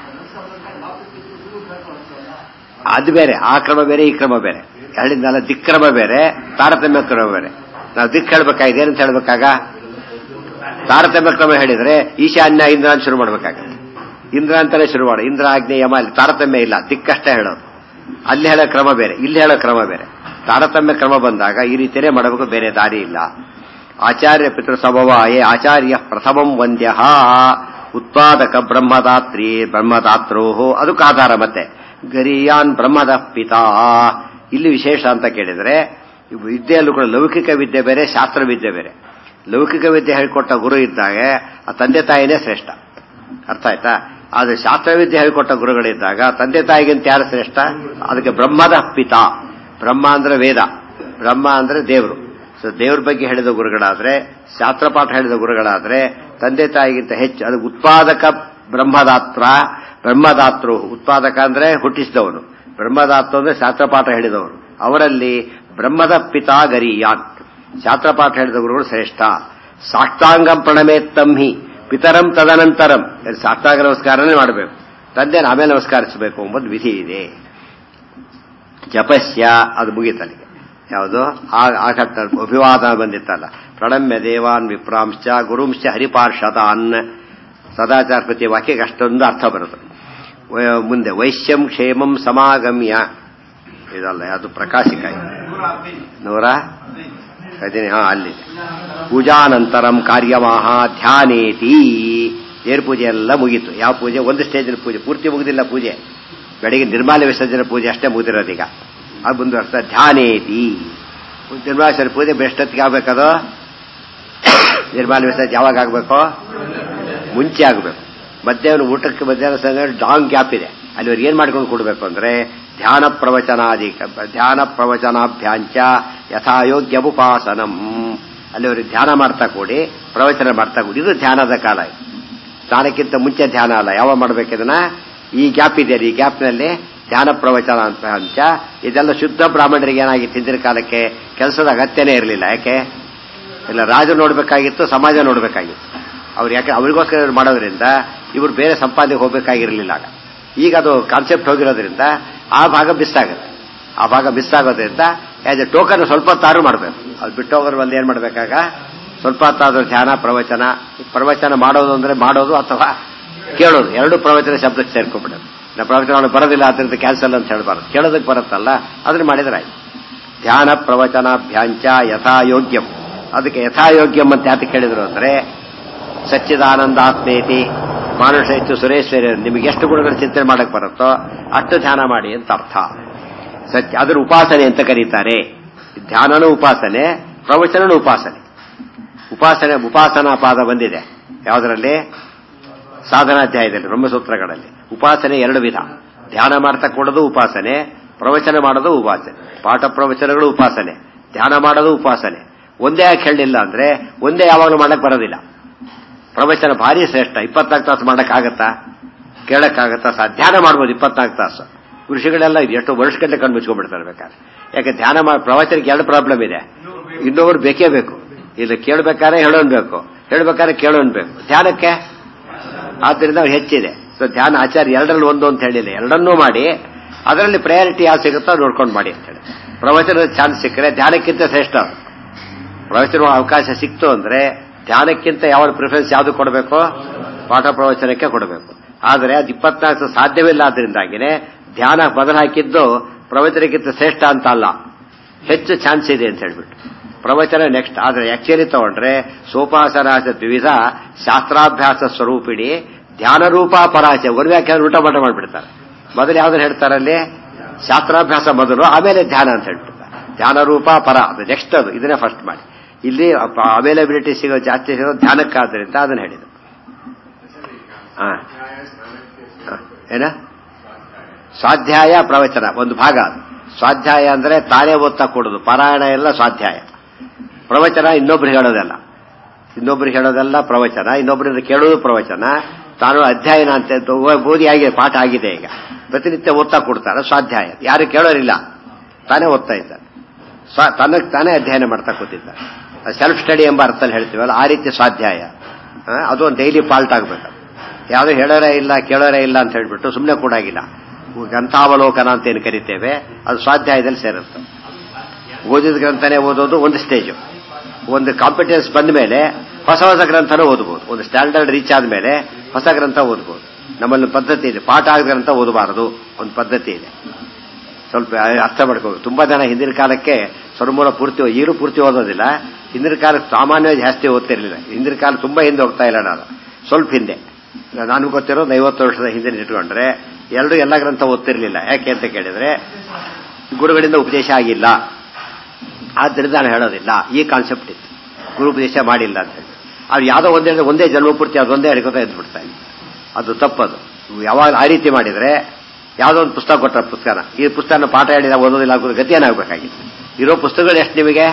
A: ಅದು ಬೇರೆ ಆ ಕ್ರಮ ಬೇರೆ ಈ ಕ್ರಮ ಬೇರೆ ಎರಡಿಂದಲ್ಲ ದಿಕ್ರಮ ಬೇರೆ ತಾರತಮ್ಯ ಕ್ರಮ ಬೇರೆ ನಾವು ದಿಕ್ ಹೇಳ್ಬೇಕಾಗಿದೆ ಏನಂತ ಹೇಳ್ಬೇಕಾಗ ತಾರತಮ್ಯ ಕ್ರಮ ಹೇಳಿದ್ರೆ ಈಶಾನ್ಯ ಇಂದ್ರ ಅಂತ ಶುರು ಮಾಡ್ಬೇಕಾಗತ್ತೆ ಇಂದ್ರ ಅಂತಾನೆ ಶುರು ಮಾಡು ಇಂದ್ರ ಆಜ್ಞೆ ಯಮ ಅಲ್ಲಿ ತಾರತಮ್ಯ ಇಲ್ಲ ದಿಕ್ಕಷ್ಟೇ ಹೇಳೋದು ಅಲ್ಲಿ ಹೇಳೋ ಕ್ರಮ ಬೇರೆ ಇಲ್ಲಿ ಹೇಳೋ ಕ್ರಮ ಬೇರೆ ತಾರತಮ್ಯ ಕ್ರಮ ಬಂದಾಗ ಈ ರೀತಿಯೇ ಮಾಡಬೇಕು ಬೇರೆ ದಾರಿ ಇಲ್ಲ ಆಚಾರ್ಯ ಪಿತೃ ಸಮವಾಯೇ ಆಚಾರ್ಯ ಪ್ರಥಮಂ ವಂದ್ಯ ಉತ್ಪಾದಕ ಬ್ರಹ್ಮದಾತ್ರಿ ಬ್ರಹ್ಮದಾತ್ರೋಹೋ ಅದಕ್ಕೆ ಆಧಾರ ಮತ್ತೆ ಗರಿಯಾನ್ ಬ್ರಹ್ಮದ ಪಿತಾ ಇಲ್ಲಿ ವಿಶೇಷ ಅಂತ ಕೇಳಿದ್ರೆ ವಿದ್ಯೆಯಲ್ಲೂ ಕೂಡ ಲೌಕಿಕ ವಿದ್ಯೆ ಬೇರೆ ಶಾಸ್ತ್ರ ವಿದ್ಯೆ ಬೇರೆ ಲೌಕಿಕ ವಿದ್ಯೆ ಹೇಳಿಕೊಟ್ಟ ಗುರು ಇದ್ದಾಗ ಆ ತಂದೆ ತಾಯಿನೇ ಶ್ರೇಷ್ಠ ಅರ್ಥ ಆಯ್ತಾ ಆದ್ರೆ ಶಾಸ್ತ್ರವಿದ್ಯೆ ಹೇಳಿಕೊಟ್ಟ ಗುರುಗಳಿದ್ದಾಗ ತಂದೆ ತಾಯಿಗಿಂತ ಯಾರು ಶ್ರೇಷ್ಠ ಅದಕ್ಕೆ ಬ್ರಹ್ಮದ ಪಿತಾ ಬ್ರಹ್ಮ ಅಂದ್ರೆ ವೇದ ಬ್ರಹ್ಮ ಅಂದ್ರೆ ದೇವರು ಸೊ ದೇವ್ರ ಬಗ್ಗೆ ಹೇಳಿದ ಗುರುಗಳಾದ್ರೆ ಶಾಸ್ತ್ರ ಪಾಠ ಹೇಳಿದ ಗುರುಗಳಾದ್ರೆ ತಂದೆ ತಾಯಿಗಿಂತ ಹೆಚ್ಚು ಅದು ಉತ್ಪಾದಕ ಬ್ರಹ್ಮದಾತ್ರ ಬ್ರಹ್ಮದಾತೃ ಉತ್ಪಾದಕ ಅಂದ್ರೆ ಹುಟ್ಟಿಸಿದವನು ಬ್ರಹ್ಮದಾತ್ರ ಅಂದ್ರೆ ಶಾಸ್ತ್ರ ಪಾಠ ಹೇಳಿದವನು ಅವರಲ್ಲಿ ಬ್ರಹ್ಮದ ಪಿತಾ ಗರಿಯಾನ್ ಶಾಸ್ತ್ರ ಪಾಠ ಹೇಳಿದ ಗುರುಗಳು ಶ್ರೇಷ್ಠ ಸಾಷ್ಟಾಂಗಂ ಪ್ರಣಮೇತ್ತಂಹಿ ಪಿತರಂ ತದನಂತರಂ ಸಾಷ್ಟಾಂಗ ನಮಸ್ಕಾರನೇ ಮಾಡಬೇಕು ತಂದೆನ ಆಮೇಲೆ ನಮಸ್ಕರಿಸಬೇಕು ಎಂಬುದು ವಿಧಿ ಇದೆ ಜಪಸ್ಯ ಅದು ಮುಗೀತಲ್ಲಿಗೆ ಯಾವುದು ಆಘಾತ ಅಭಿವಾದ ಬಂದಿತ್ತಲ್ಲ ಪ್ರಣಮ್ಯ ದೇವಾನ್ ವಿಪ್ರಾಂಶ ಗುರುಂಶ ಹರಿಪಾರ್ಷದಾನ್ ಸದಾಚಾರ ಪ್ರತಿ ವಾಕ್ಯಕ್ಕೆ ಅಷ್ಟೊಂದು ಅರ್ಥ ಬರುತ್ತೆ ವ- ಮುಂದೆ ವೈಶ್ಯಂ ಕ್ಷೇಮಂ ಸಮಾಗಮ್ಯ ಇದಲ್ಲ ಅದು ಪ್ರಕಾಶಿಕ ಇದು.
B: ನೂರ ಹದಿನೈದು
A: ನೂರ ಹದಿನೈದು ಹಾ ಅಲ್ಲಿ ಪೂಜಾನಂತರಂ ಕಾರ್ಯಮಾಹ ಧ್ಯಾನೇತಿ ಏರ್ ಪೂಜೆ ಎಲ್ಲ ಮುಗೀತು ಯಾವ ಪೂಜೆ ಒಂದು ಸ್ಟೇಜಿನ ಪೂಜೆ ಪೂರ್ತಿ ಮುಗಿದಿಲ್ಲ ಪೂಜೆ ಬೆಳಿಗ್ಗೆ ನಿರ್ಮಾಲ್ಯ ವಿಸರ್ಜನೆ ಪೂಜೆ ಅಷ್ಟೇ ಮುಗಿದಿರೋದೀಗ ಅದು ಮುಂದುವರ್ಸ್ತಾ ಧ್ಯಾನೇತಿ ನಿರ್ಮಾಲೇಶ್ವರ ಪೂಜೆ ಬೆಷ್ಟೊತ್ತಿಗೆ ಆಗ್ಬೇಕದು ನಿರ್ಮಾಲ್ಯ ವಿಸರ್ಜನೆ ಯಾವಾಗ ಆಗಬೇಕು ಮುಂಚೆ ಆಗಬೇಕು ಮಧ್ಯಾಹ್ನ ಊಟಕ್ಕೆ ಮಧ್ಯಾಹ್ನ ಸಂಘ ಲಾಂಗ್ ಗ್ಯಾಪ್ ಇದೆ ಅಲ್ಲಿ ಅವ್ರು ಏನ್ ಮಾಡ್ಕೊಂಡು ಕೊಡಬೇಕು ಅಂದ್ರೆ ಧ್ಯಾನ ಪ್ರವಚನಾದಿ ಧ್ಯಾನ ಪ್ರವಚನಾಭ್ಯಾಂಚ ಯಥಾಯೋಗ್ಯ ಉಪಾಸನಂ ಅಲ್ಲಿ ಅವ್ರಿಗೆ ಧ್ಯಾನ ಮಾಡ್ತಾ ಕೂಡಿ ಪ್ರವಚನ ಮಾಡ್ತಾ ಕೂಡಿ ಇದು ಧ್ಯಾನದ ಕಾಲ ಇದು ಸ್ನಾನಕ್ಕಿಂತ ಮುಂಚೆ ಧ್ಯಾನ ಅಲ್ಲ ಯಾವ ಮಾಡ್ಬೇಕಿದನ್ನ ಈ ಗ್ಯಾಪ್ ಇದೆ ಈ ಗ್ಯಾಪ್ನಲ್ಲಿ ಧ್ಯಾನ ಪ್ರವಚನ ಅಂತ ಅಂಶ ಇದೆಲ್ಲ ಶುದ್ಧ ಬ್ರಾಹ್ಮಣರಿಗೆ ಏನಾಗಿತ್ತು ಹಿಂದಿನ ಕಾಲಕ್ಕೆ ಕೆಲಸದ ಅಗತ್ಯನೇ ಇರಲಿಲ್ಲ ಯಾಕೆ ಇಲ್ಲ ರಾಜ ನೋಡ್ಬೇಕಾಗಿತ್ತು ಸಮಾಜ ನೋಡ್ಬೇಕಾಗಿತ್ತು ಅವ್ರು ಯಾಕೆ ಅವರಿಗೋಸ್ಕರ ಇವ್ರು ಮಾಡೋದ್ರಿಂದ ಇವ್ರು ಬೇರೆ ಸಂಪಾದನೆಗೆ ಹೋಗ್ಬೇಕಾಗಿರಲಿಲ್ಲ ಆಗ ಈಗ ಅದು ಕಾನ್ಸೆಪ್ಟ್ ಹೋಗಿರೋದ್ರಿಂದ ಆ ಭಾಗ ಮಿಸ್ ಆಗುತ್ತೆ ಆ ಭಾಗ ಮಿಸ್ ಆಗೋದ್ರಿಂದ ಆಸ್ ಎ ಟೋಕನ್ ಸ್ವಲ್ಪ ತಾರು ಮಾಡಬೇಕು ಅದು ಬಿಟ್ಟು ಹೋಗೋರು ಅಲ್ಲಿ ಏನ್ ಮಾಡ್ಬೇಕಾಗ ಸ್ವಲ್ಪ ಹೊತ್ತಾದ್ರೂ ಧ್ಯಾನ ಪ್ರವಚನ ಪ್ರವಚನ ಮಾಡೋದು ಅಂದ್ರೆ ಮಾಡೋದು ಅಥವಾ ಕೇಳೋದು ಎರಡು ಪ್ರವಚನ ಶಬ್ದಕ್ಕೆ ಸೇರ್ಕೊಂಡ್ಬಿಡೋದು ನಮ್ಮ ಪ್ರವಚನ ಬರೋದಿಲ್ಲ ಅದರಿಂದ ಕ್ಯಾನ್ಸಲ್ ಅಂತ ಹೇಳ್ಬಾರ್ದು ಕೇಳೋದಕ್ಕೆ ಬರುತ್ತಲ್ಲ ಅದನ್ನ ಮಾಡಿದ್ರೆ ಆಯ್ತು ಧ್ಯಾನ ಪ್ರವಚನಾಭ್ಯಾಂಚ ಯಥಾಯೋಗ್ಯಂ ಅದಕ್ಕೆ ಯಥಾಯೋಗ್ಯಂ ಅಂತ ಯಾತಕ್ಕೆ ಹೇಳಿದ್ರು ಅಂದ್ರೆ ಸಚ್ಚಿದಾನಂದಾತ್ಮೇತಿ ಮಾನುಷ ಹೆಚ್ಚು ಸುರೇಶ್ವರ ನಿಮಗೆ ಎಷ್ಟು ಗುಣಗಳ ಚಿಂತನೆ ಮಾಡಕ್ ಬರುತ್ತೋ ಅಷ್ಟು ಧ್ಯಾನ ಮಾಡಿ ಅಂತ ಅರ್ಥ ಸತ್ಯ ಅದರ ಉಪಾಸನೆ ಅಂತ ಕರೀತಾರೆ ಧ್ಯಾನನೂ ಉಪಾಸನೆ ಪ್ರವಚನನೂ ಉಪಾಸನೆ ಉಪಾಸನೆ ಉಪಾಸನಾ ಪಾದ ಬಂದಿದೆ ಯಾವುದರಲ್ಲಿ ಸಾಧನಾಧ್ಯಾಯದಲ್ಲಿ ಬ್ರಹ್ಮಸೂತ್ರಗಳಲ್ಲಿ ಉಪಾಸನೆ ಎರಡು ವಿಧ ಧ್ಯಾನ ಮಾಡ್ತಾ ಕೊಡೋದು ಉಪಾಸನೆ ಪ್ರವಚನ ಮಾಡೋದು ಉಪಾಸನೆ ಪಾಠ ಪ್ರವಚನಗಳು ಉಪಾಸನೆ ಧ್ಯಾನ ಮಾಡೋದು ಉಪಾಸನೆ ಒಂದೇ ಯಾಕೆ ಹೇಳಲಿಲ್ಲ ಅಂದ್ರೆ ಒಂದೇ ಯಾವಾಗಲೂ ಮಾಡಕ್ ಬರೋದಿಲ್ಲ ಪ್ರವಚನ ಭಾರಿ ಶ್ರೇಷ್ಠ ಇಪ್ಪತ್ನಾಲ್ಕು ತಾಸು ಮಾಡಕ್ಕಾಗತ್ತಾ ಕೇಳಕ್ಕಾಗತ್ತಾ ಸಾ ಧ್ಯಾನ ಮಾಡ್ಬೋದು ಇಪ್ಪತ್ನಾಲ್ಕು ತಾಸು ಋಷಿಗಳೆಲ್ಲ ಇದು ಎಷ್ಟು ವರ್ಷಗಟ್ಟಲೆ ಕಣ್ಣು ಮುಚ್ಕೊಂಡ್ಬಿಡ್ತಾರೆ ಬೇಕಾದ್ರೆ ಯಾಕೆ ಧ್ಯಾನ ಮಾಡಿ ಪ್ರವಚನಕ್ಕೆ ಎರಡು ಪ್ರಾಬ್ಲಮ್ ಇದೆ ಇನ್ನೊಬ್ರು ಬೇಕೇ ಬೇಕು ಇಲ್ಲಿ ಕೇಳಬೇಕಾದ್ರೆ ಹೇಳೋನ್ ಬೇಕು ಹೇಳ್ಬೇಕಾದ್ರೆ ಕೇಳೋನ್ ಬೇಕು ಧ್ಯಾನಕ್ಕೆ ಆದ್ದರಿಂದ ಅವ್ರು ಹೆಚ್ಚಿದೆ ಸೊ ಧ್ಯಾನ ಆಚಾರ್ಯ ಎರಡರಲ್ಲಿ ಒಂದು ಅಂತ ಹೇಳಿಲ್ಲ ಎರಡನ್ನೂ ಮಾಡಿ ಅದರಲ್ಲಿ ಪ್ರಯಾರಿಟಿ ಯಾವ್ದು ಸಿಗುತ್ತೋ ಅದು ನೋಡ್ಕೊಂಡು ಮಾಡಿ ಅಂತ ಹೇಳಿ ಪ್ರವಚನದ ಚಾನ್ಸ್ ಸಿಕ್ಕರೆ ಧ್ಯಾನಕ್ಕಿಂತ ಶ್ರೇಷ್ಠ ಅದು. ಪ್ರವಚನ ಅವಕಾಶ ಸಿಕ್ತು ಅಂದ್ರೆ ಧ್ಯಾನಕ್ಕಿಂತ ಯಾವ ಪ್ರಿಫರೆನ್ಸ್ ಯಾವ್ದು ಕೊಡಬೇಕು ಪಾಠ ಪ್ರವಚನಕ್ಕೆ ಕೊಡಬೇಕು ಆದರೆ ಅದು ಇಪ್ಪತ್ನಾಲ್ಕು ಸಾಧ್ಯವಿಲ್ಲ ಆದ್ರಿಂದಾಗಿನೇ ಧ್ಯಾನ ಬದಲು ಹಾಕಿದ್ದು ಪ್ರವಚನಕ್ಕಿಂತ ಶ್ರೇಷ್ಠ ಅಂತ ಅಲ್ಲ ಹೆಚ್ಚು ಚಾನ್ಸ್ ಇದೆ ಅಂತ ಹೇಳ್ಬಿಟ್ಟು ಪ್ರವಚನ ನೆಕ್ಸ್ಟ್ ಆದ್ರೆ ಆಕ್ಚುಲಿ ತಗೊಂಡ್ರೆ ಸೋಪಾಸನಾಶ ದ್ವಿಧ ಶಾಸ್ತ್ರಾಭ್ಯಾಸ ಸ್ವರೂಪಿಣಿ ಧ್ಯಾನ ರೂಪ ಪರಾಚೆ ಒಂದು ವ್ಯಾಖ್ಯಾನ ಊಟ ಮಾಟ ಮಾಡ್ಬಿಡ್ತಾರೆ ಮೊದಲು ಯಾವ್ದನ್ನ ಹೇಳ್ತಾರಲ್ಲಿ ಶಾಸ್ತ್ರಾಭ್ಯಾಸ ಮೊದಲು ಆಮೇಲೆ ಧ್ಯಾನ ಅಂತ ಹೇಳ್ಬಿಡ್ತಾರೆ ಧ್ಯಾನ ರೂಪ ಪರ ಅದು ನೆಕ್ಸ್ಟ್ ಅದು ಇದನ್ನೇ ಫಸ್ಟ್ ಮಾಡಿ ಇಲ್ಲಿ ಅವೈಲಬಿಲಿಟಿ ಸಿಗೋ ಜಾಸ್ತಿ ಸಿಗೋ ಧ್ಯಾನಕ್ಕಾದ್ರಿಂದ ಅದನ್ನ ಹೇಳಿದ್ರು ಹಾ
C: ನ್ಯಾಯ ಸ್ನಾನಕ್ಕೆ
A: ಹ. ಏನ ಸ್ವಾಧ್ಯಾಯ ಪ್ರವಚನ ಒಂದು ಭಾಗ ಅದು ಸ್ವಾಧ್ಯಾಯ ಅಂದ್ರೆ ತಾನೇ ಓದ್ತಾ ಕೊಡೋದು ಪಾರಾಯಣ ಎಲ್ಲ ಸ್ವಾಧ್ಯಾಯ ಪ್ರವಚನ ಇನ್ನೊಬ್ರಿಗೆ ಹೇಳೋದಲ್ಲ ಇನ್ನೊಬ್ರಿಗೆ ಹೇಳೋದಲ್ಲ ಪ್ರವಚನ ಇನ್ನೊಬ್ಬರಿಂದ ಕೇಳೋದು ಪ್ರವಚನ ತಾನು ಅಧ್ಯಯನ ಅಂತ ಓದಿ ಆಗಿದೆ ಪಾಠ ಆಗಿದೆ ಈಗ ಪ್ರತಿನಿತ್ಯ ಓದ್ತಾ ಕೊಡ್ತಾರೆ ಸ್ವಾಧ್ಯಾಯ ಯಾರು ಕೇಳೋರಿಲ್ಲ ತಾನೇ ಓದ್ತಾ ಇದ್ದಾರೆ ಸ್ವ ತನಗೆ ತಾನೇ ಅಧ್ಯಯನ ಮಾಡ್ತಾ ಕೂತಿದ್ದಾರೆ ಸೆಲ್ಫ್ ಸ್ಟಡಿ ಎಂಬ ಅರ್ಥದಲ್ಲಿ ಹೇಳ್ತೀವಲ್ಲ ಆ ರೀತಿ ಸ್ವಾಧ್ಯಾಯ ಆ, ಅದು ಒಂದು ಡೈಲಿ ಪಾಲ್ಟ್ ಆಗ್ಬೇಕು ಯಾವುದು ಹೇಳೋರೇ ಇಲ್ಲ ಕೇಳೋರೇ ಇಲ್ಲ ಅಂತ ಹೇಳ್ಬಿಟ್ಟು ಸುಮ್ಮನೆ ಕೂಡಾಗಿಲ್ಲ ಗ್ರಂಥಾವಲೋಕನ ಅಂತ ಏನು ಕರಿತೇವೆ ಅದು ಸ್ವಾಧ್ಯಾಯದಲ್ಲಿ ಸೇರುತ್ತೆ ಓದಿದ ಗ್ರಂಥನೇ ಓದೋದು ಒಂದು ಸ್ಟೇಜು ಒಂದು ಕಾಂಪಿಟೆನ್ಸ್ ಬಂದ ಮೇಲೆ ಹೊಸ ಹೊಸ ಗ್ರಂಥನೂ ಓದಬಹುದು ಒಂದು ಸ್ಟ್ಯಾಂಡರ್ಡ್ ರೀಚ್ ಆದ್ಮೇಲೆ ಹೊಸ ಗ್ರಂಥ ಓದಬಹುದು ನಮ್ಮಲ್ಲಿ ಒಂದು ಪದ್ಧತಿ ಇದೆ ಪಾಠ ಆಗದ ಗ್ರಂಥ ಓದಬಾರದು ಒಂದು ಪದ್ಧತಿ ಇದೆ ಸ್ವಲ್ಪ ಅರ್ಥ ಮಾಡ್ಕೋಬೇಕು ತುಂಬಾ ಜನ ಹಿಂದಿನ ಕಾಲಕ್ಕೆ ಸ್ವರ್ಮೂಲ ಪೂರ್ತಿ ಈಗಲೂ ಪೂರ್ತಿ ಓದೋದಿಲ್ಲ ಹಿಂದಿನ ಕಾಲಕ್ಕೆ ಸಾಮಾನ್ಯವಾಗಿ ಜಾಸ್ತಿ ಓದ್ತಿರ್ಲಿಲ್ಲ ಹಿಂದಿನ ಕಾಲ ತುಂಬಾ ಹಿಂದೆ ಹೋಗ್ತಾ ಇಲ್ಲ ನಾನು ಸ್ವಲ್ಪ ಹಿಂದೆ ನಾನು ಗೊತ್ತಿರೋದು ಐವತ್ತು ವರ್ಷದ ಹಿಂದೆ ಇಟ್ಕೊಂಡ್ರೆ ಎಲ್ಲರೂ ಎಲ್ಲ ಗ್ರಂಥ ಓದ್ತಿರ್ಲಿಲ್ಲ ಯಾಕೆ ಅಂತ ಕೇಳಿದ್ರೆ ಗುರುಗಳಿಂದ ಉಪದೇಶ ಆಗಿಲ್ಲ ಆದ್ದರಿಂದ ನಾನು ಹೇಳೋದಿಲ್ಲ ಈ ಕಾನ್ಸೆಪ್ಟ್ ಇತ್ತು ಗುರು ಉಪದೇಶ ಮಾಡಿಲ್ಲ ಅಂತ ಹೇಳಿ ಅದು ಯಾವುದೋ ಒಂದೇ ಒಂದೇ ಜನ್ಮ ಪೂರ್ತಿ ಅದೊಂದೇ ಹಿಡ್ಕೊತಾ ಎದ್ಬಿಡ್ತಾ ಇದೆ ಅದು ತಪ್ಪದು ಯಾವಾಗ ಆ ರೀತಿ ಮಾಡಿದ್ರೆ ಯಾವುದೋ ಒಂದು ಪುಸ್ತಕ ಕೊಟ್ಟರೆ ಪುಸ್ತಕನ ಈ ಪುಸ್ತಕನ ಪಾಠ ಹೇಳಿದ ಓದೋದಿಲ್ಲ ಅನ್ನೋ ಗತಿ ಏನಾಗಬೇಕಾಗಿತ್ತು ಇರೋ ಪುಸ್ತಕಗಳು ಎಷ್ಟು ನಿಮಗೆ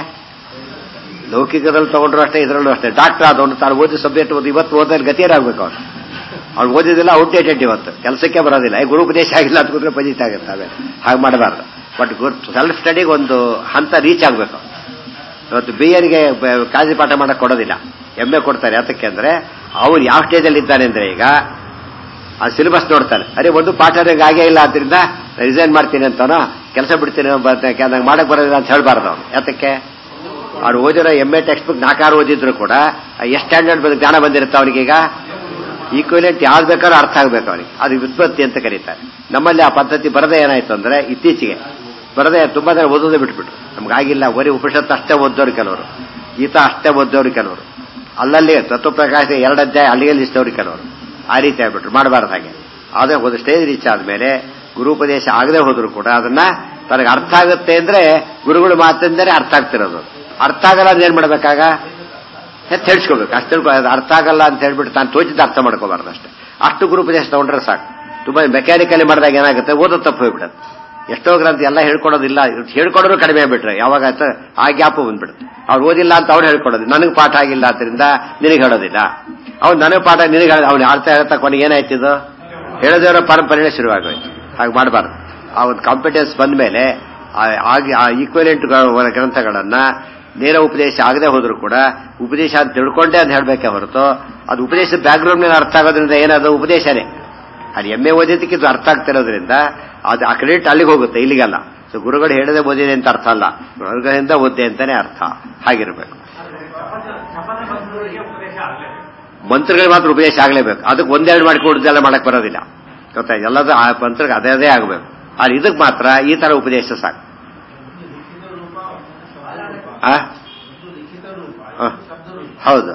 A: ಲೌಕಿಕದಲ್ಲಿ ತಗೊಂಡ್ರು ಅಷ್ಟೇ ಇದರಲ್ಲೂ ಅಷ್ಟೇ ಡಾಕ್ಟರ್ ಆದವನು ತಾನು ಓದಿ ಸಬ್ಜೆಕ್ಟ್ ಓದಿ ಇವತ್ತು ಓದೋದು ಗತಿ ಏನಾಗಬೇಕು ಅವನು ಅವ್ನು ಓದಿದಿಲ್ಲ ಔಟ್ಡೇಟೆಡ್ ಇವತ್ತು ಕೆಲಸಕ್ಕೆ ಬರೋದಿಲ್ಲ ಈ ಗುರು ಉಪದೇಶ ಆಗಿಲ್ಲ ಅಂತ ಕೂತ್ರೆ ಪಜಿತ ಆಗುತ್ತೆ ಅವೇ ಹಾಗೆ ಮಾಡಬಾರ್ದು ಬಟ್ ಸೆಲ್ಫ್ ಸ್ಟಡಿಗೆ ಒಂದು ಹಂತ ರೀಚ್ ಆಗಬೇಕು ಇವತ್ತು ಬಿ ಎನ್ಗೆ ಕಾಳಜಿ ಪಾಠ ಮಾಡಕ್ ಕೊಡೋದಿಲ್ಲ ಎಮ್ ಎ ಕೊಡ್ತಾರೆ ಯಾತಕ್ಕೆ ಅಂದ್ರೆ ಅವ್ರು ಯಾವ ಸ್ಟೇಜಲ್ಲಿ ಇದ್ದಾನೆ ಅಂದ್ರೆ ಈಗ ಆ ಸಿಲೆಬಸ್ ನೋಡ್ತಾನೆ ಅರೆ ಒಂದು ಪಾಠ ನಂಗೆ ಆಗೇ ಇಲ್ಲ ಆದ್ರಿಂದ ರಿಸೈನ್ ಮಾಡ್ತೀನಿ ಅಂತಾನೋ ಕೆಲಸ ಬಿಡ್ತೀನಿ ನಂಗೆ ಮಾಡಕ್ ಬರೋದಿಲ್ಲ ಅಂತ ಹೇಳ್ಬಾರ್ದು ಅವನು ಯಾತಕ್ಕೆ ಅವ್ರು ಓದಿರೋ ಎಮ್ ಎ ಟೆಕ್ಸ್ಟ್ ಬುಕ್ ನಾಲ್ಕಾರು ಓದಿದ್ರು ಕೂಡ ಎಷ್ಟು ಸ್ಟ್ಯಾಂಡರ್ಡ್ ಬಂದು ಜ್ಞಾನ ಬಂದಿರುತ್ತೆ ಅವನಿಗೀಗ ಈಕ್ವಲೆಂಟ್ ಯಾವ್ದು ಬೇಕಾದ್ರೂ ಅರ್ಥ ಆಗ್ಬೇಕು ಅವನಿಗೆ ಅದು ವ್ಯುತ್ಪತ್ತಿ ಅಂತ ಕರೀತಾರೆ ನಮ್ಮಲ್ಲಿ ಆ ಪದ್ಧತಿ ಬರದೇ ಏನಾಯ್ತು ಅಂದ್ರೆ ಇತ್ತೀಚೆಗೆ ಬರದೇ ತುಂಬಾ ಜನ ಓದೋದೇ ಬಿಟ್ಬಿಟ್ರು ನಮ್ಗಾಗಿಲ್ಲ ಬರೀ ಉಪನಿಷತ್ತು ಅಷ್ಟೇ ಓದೋರು ಕೆಲವರು ಗೀತ ಅಷ್ಟೇ ಓದೋರು ಕೆಲವರು ಅಲ್ಲಲ್ಲಿ ತತ್ವಪ್ರಕಾಶ ಎರಡು ಅಧ್ಯಾಯ ಅಲ್ಲಿಗೆ ಇಷ್ಟವ್ರು ಕೆಲವರು ಆ ರೀತಿ ಆಗ್ಬಿಟ್ರು ಮಾಡಬಾರ್ದು ಹಾಗೆ ಆದ್ರೆ ಒಂದು ಸ್ಟೇಜ್ ರೀಚ್ ಆದ್ಮೇಲೆ ಗುರುಪದೇಶ ಆಗದೆ ಹೋದ್ರು ಕೂಡ ಅದನ್ನ ತನಗೆ ಅರ್ಥ ಆಗುತ್ತೆ ಅಂದ್ರೆ ಗುರುಗಳು ಮಾತಿಂದರೆ ಅರ್ಥ ಆಗ್ತಿರೋದು ಅರ್ಥ ಆಗಲ್ಲ ಅಂದ್ರೆ ಏನ್ ಮಾಡ್ಬೇಕಾಗ ಹೆಚ್ಚು ಹೇಳ್ಸ್ಕೋಬೇಕು ಅಷ್ಟು ತಿಳ್ಕೊ ಅದು ಅರ್ಥ ಆಗಲ್ಲ ಅಂತ ಹೇಳ್ಬಿಟ್ಟು ತಾನು ತೋಚಿದ ಅರ್ಥ ಮಾಡ್ಕೋಬಾರ್ದು ಅಷ್ಟೇ ಅಷ್ಟು ಗುರುಪದೇಶ ತಗೊಂಡ್ರೆ ಸಾಕು ತುಂಬಾ ಮೆಕ್ಯಾನಿಕಲಿ ಮಾಡಿದಾಗ ಏನಾಗುತ್ತೆ ಓದೋದು ತಪ್ಪು ಹೋಗ್ಬಿಡುತ್ತೆ ಎಷ್ಟೋ ಗ್ರಂಥ ಎಲ್ಲ ಹೇಳ್ಕೊಡೋದಿಲ್ಲ ಹೇಳ್ಕೊಡೋರು ಕಡಿಮೆ ಆಗ್ಬಿಟ್ರೆ ಯಾವಾಗ ಆಯ್ತು ಆ ಗ್ಯಾಪ್ ಬಂದ್ಬಿಡುತ್ತೆ ಅವ್ರು ಓದಿಲ್ಲ ಅಂತ ಅವ್ರು ಹೇಳ್ಕೊಡೋದು ನನಗೆ ಪಾಠ ಆಗಿಲ್ಲ ಆದ್ರಿಂದ ನಿನಗೆ ಹೇಳೋದಿಲ್ಲ ಅವ್ನು ನನಗೆ ಪಾಠ ನಿನಗೆ ಅವ್ನು ಆಡ್ತಾ ಹೇಳ್ತಾ ಕೊನೆಗೆ ಏನಾಯ್ತಿದು ಹೇಳೋದೇವರ ಪರಂಪರೆನೇ ಶುರುವಾಗೋಯ್ತು ಹಾಗೆ ಮಾಡಬಾರ್ದು ಆ ಒಂದು ಕಾಂಪಿಟೆನ್ಸ್ ಬಂದ ಮೇಲೆ ಆ ಈಕ್ವಲೆಂಟ್ ಗ್ರಂಥಗಳನ್ನ ನೇರ ಉಪದೇಶ ಆಗದೆ ಹೋದ್ರು ಕೂಡ ಉಪದೇಶ ಅಂತ ತಿಳ್ಕೊಂಡೇ ಅಂತ ಹೇಳ್ಬೇಕೆ ಹೊರತು ಅದು ಉಪದೇಶದ ಬ್ಯಾಕ್ಗ್ರೌಂಡ್ ಮೇಲೆ ಅರ್ಥ ಆಗೋದ್ರಿಂದ ಏನದು ಉಪದೇಶನೇ ಅದು ಎಮ್ಮೆ ಓದಿದ್ದಕ್ಕೆ ಇದು ಅರ್ಥ ಆಗ್ತಿರೋದ್ರಿಂದ ಅದು ಆ ಕ್ರೆಡಿಟ್ ಅಲ್ಲಿಗೆ ಹೋಗುತ್ತೆ ಇಲ್ಲಿಗಲ್ಲ ಸೊ ಗುರುಗಳು ಹೇಳದೆ ಓದಿದೆ ಅಂತ ಅರ್ಥ ಅಲ್ಲ ಹೊರಗಡೆಯಿಂದ ಓದ್ದೆ ಅಂತಾನೆ ಅರ್ಥ ಹಾಗಿರ್ಬೇಕು
B: ಜಪನ ಬಂದವರಿಗೆ ಉಪದೇಶ ಆಗಲೇಬೇಕು
A: ಮಂತ್ರಗಳಿಗೆ ಮಾತ್ರ ಉಪದೇಶ ಆಗಲೇಬೇಕು ಅದಕ್ಕೆ ಒಂದೆರಡು ಮಾಡಿಕೊಡುದೆಲ್ಲ ಮಾಡಕ್ ಬರೋದಿಲ್ಲ ಗೊತ್ತಾ ಎಲ್ಲದೂ ಆ ಮಂತ್ರಕ್ಕೆ ಅದೇ ಅದೇ ಆಗಬೇಕು ಆದ್ರೆ ಇದಕ್ಕೆ ಮಾತ್ರ ಈ ತರ ಉಪದೇಶ ಸಾಕು ಆ? ಆ. ಹೌದು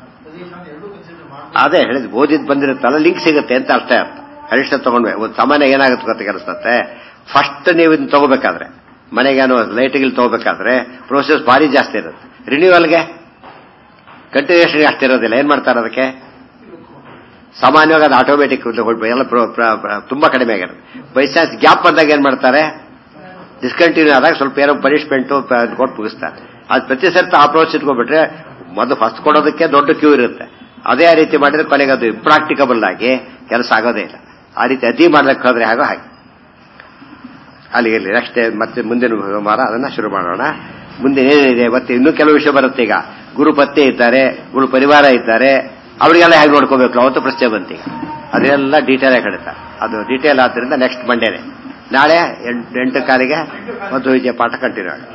A: ಅದೇ ಹೇಳಿದ್ ಓದಿದ್ ಬಂದಿರುತ್ತಲ್ಲ ಲಿಂಕ್ ಸಿಗುತ್ತೆ ಅಂತ ಅಷ್ಟೇ ಅರ್ಥ ಕನಿಷ್ಠ ತಗೊಂಡ್ವೆ ಒಂದು ಸಾಮಾನ್ಯ ಏನಾಗುತ್ತೆ ಗೊತ್ತ ಕೆಲಸತ್ತೆ ಫಸ್ಟ್ ನೀವು ಇದನ್ನ ತಗೋಬೇಕಾದ್ರೆ ಮನೆಗೇನೋ ಲೈಟ್ಗಿಲ್ ತಗೋಬೇಕಾದ್ರೆ ಪ್ರೋಸೆಸ್ ಭಾರಿ ಜಾಸ್ತಿ ಇರುತ್ತೆ ರಿನ್ಯೂವಲ್ಗೆ ಕಂಟಿನ್ಯೂಷನ್ ಅಷ್ಟಿರೋದಿಲ್ಲ ಏನ್ ಮಾಡ್ತಾರೆ ಅದಕ್ಕೆ ಸಾಮಾನ್ಯವಾಗಿ ಅದು ಆಟೋಮೆಟಿಕ್ ಎಲ್ಲ ಪ್ರ- ಪ್ರ- ಪ್ರ- ತುಂಬಾ ಕಡಿಮೆ ಆಗಿರುತ್ತೆ ಬೈ ಚಾನ್ಸ್ ಗ್ಯಾಪ್ ಬಂದಾಗ ಏನ್ ಮಾಡ್ತಾರೆ ಡಿಸ್ಕಂಟಿನ್ಯೂ ಆದಾಗ ಸ್ವಲ್ಪ ಏನೋ ಪನಿಷ್ಮೆಂಟ್ ಕೊಟ್ಟು ಮುಗಿಸ್ತಾರೆ ಅದು ಪ್ರತಿ ಸರ್ತಿ ಆ ಪ್ರೋಸೆಸ್ ಇಟ್ಕೊಂಡ್ಬಿಟ್ರೆ ಮೊದಲು ಫಸ್ಟ್ ಕೊಡೋದಕ್ಕೆ ದೊಡ್ಡ ಕ್ಯೂ ಇರುತ್ತೆ ಅದೇ ಆ ರೀತಿ ಮಾಡಿದ್ರೆ ಕೊನೆಗೆ ಅದು ಇಂಪ್ರಾಕ್ಟಿಕಬಲ್ ಆಗಿ ಕೆಲಸ ಆಗೋದೇ ಇಲ್ಲ ಆ ರೀತಿ ಅತಿ ಮಾಡ್ಲಿಕ್ಕೆ ಹೋದ್ರೆ ಹಾಗೋ ಹಾಗೆ ಅಲ್ಲಿಗೆ ನೆಕ್ಸ್ಟ್ ಮತ್ತೆ ಮುಂದಿನ ವಾರ ಅದನ್ನ ಶುರು ಮಾಡೋಣ ಮುಂದೆ ಏನಿದೆ ಮತ್ತೆ ಇನ್ನೂ ಕೆಲವು ವಿಷಯ ಬರುತ್ತೆ ಈಗ ಗುರು ಪತ್ತೆ ಇದ್ದಾರೆ ಗುರು ಪರಿವಾರ ಇದ್ದಾರೆ ಅವರಿಗೆಲ್ಲ ಹೇಗೆ ನೋಡ್ಕೋಬೇಕು ಅವತ್ತು ಪ್ರಶ್ನೆ ಬಂತೀಗ ಅದೆಲ್ಲ ಡೀಟೇಲ್ ಆಗಿ ಹೇಳ್ತಾರೆ ಅದು ಡೀಟೇಲ್ ಆದ್ರಿಂದ ನೆಕ್ಸ್ಟ್ ಮಂಡೇನೆ ನಾಳೆ ಎಂಟು ಎಂಟು ಕಾಲಿಗೆ ಮತ್ತು ವಿಜಯ ಪಾಠ ಕಂಟಿನ್ಯೂ ಆಗ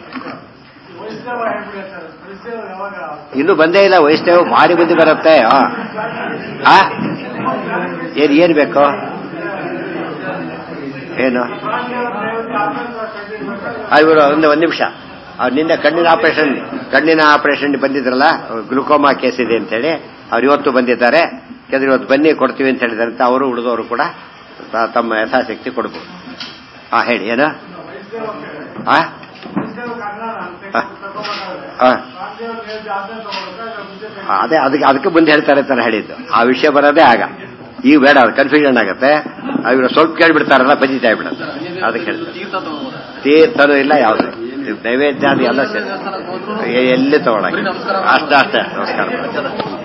A: ಇನ್ನೂ ಬಂದೇ ಇಲ್ಲ ವೈಷ್ಣವ ಭಾರಿ ಬುದ್ಧಿ ಬರುತ್ತೆ ಆ. ಆ? ಏನ್ ಏನ್ ಬೇಕು ಏನು ಇವರು ಒಂದು ಒಂದು ನಿಮಿಷ ಅವ್ರು ನಿನ್ನೆ ಕಣ್ಣಿನ ಆಪರೇಷನ್ ಕಣ್ಣಿನ ಆಪರೇಷನ್ ಬಂದಿದ್ರಲ್ಲ ಗ್ಲುಕೋಮಾ ಕೇಸ್ ಇದೆ ಅಂತೇಳಿ ಅವ್ರು ಇವತ್ತು ಬಂದಿದ್ದಾರೆ ಯಾಕಂದ್ರೆ ಇವತ್ತು ಬನ್ನಿ ಕೊಡ್ತೀವಿ ಅಂತ ಹೇಳಿದಾರೆ ಅಂತ ಅವರು ಉಳಿದವರು ಕೂಡ ತ- ತಮ್ಮ ಯಥಾಶಕ್ತಿ ಕೊಡ್ಬೋದು ಹಾ ಹೇಳಿ ಏನು ಆ? ಆ? ಆ. ಅದೇ ಅದಕ್ಕೆ ಅದಕ್ಕೆ ಮುಂದೆ ಹೇಳ್ತಾರೆ ಅಂತ ನಾನು ಹೇಳಿದ್ದು ಆ ವಿಷಯ ಬರೋದೇ ಆಗ ಈಗ ಬೇಡ ಅದು ಕನ್ಫ್ಯೂಷನ್ ಆಗುತ್ತೆ ಇವರು ಸ್ವಲ್ಪ ಕೇಳ್ಬಿಡ್ತಾರಲ್ಲ ಬಜಿತಾ ಆಗ್ಬಿಡುತ್ತೆ ಅದಕ್ಕೆ ಹೇಳ್ತಾರೆ ತೀರ್ಥನೂ ಇಲ್ಲ ಯಾವುದು ನೈವೇದ್ಯ ಅದು ಎಲ್ಲ ಸೇರಿ ಎಲ್ಲಿ ತಗೊಳಕ್ಕೆ ಅಷ್ಟೇ ಅಷ್ಟೇ ನಮಸ್ಕಾರ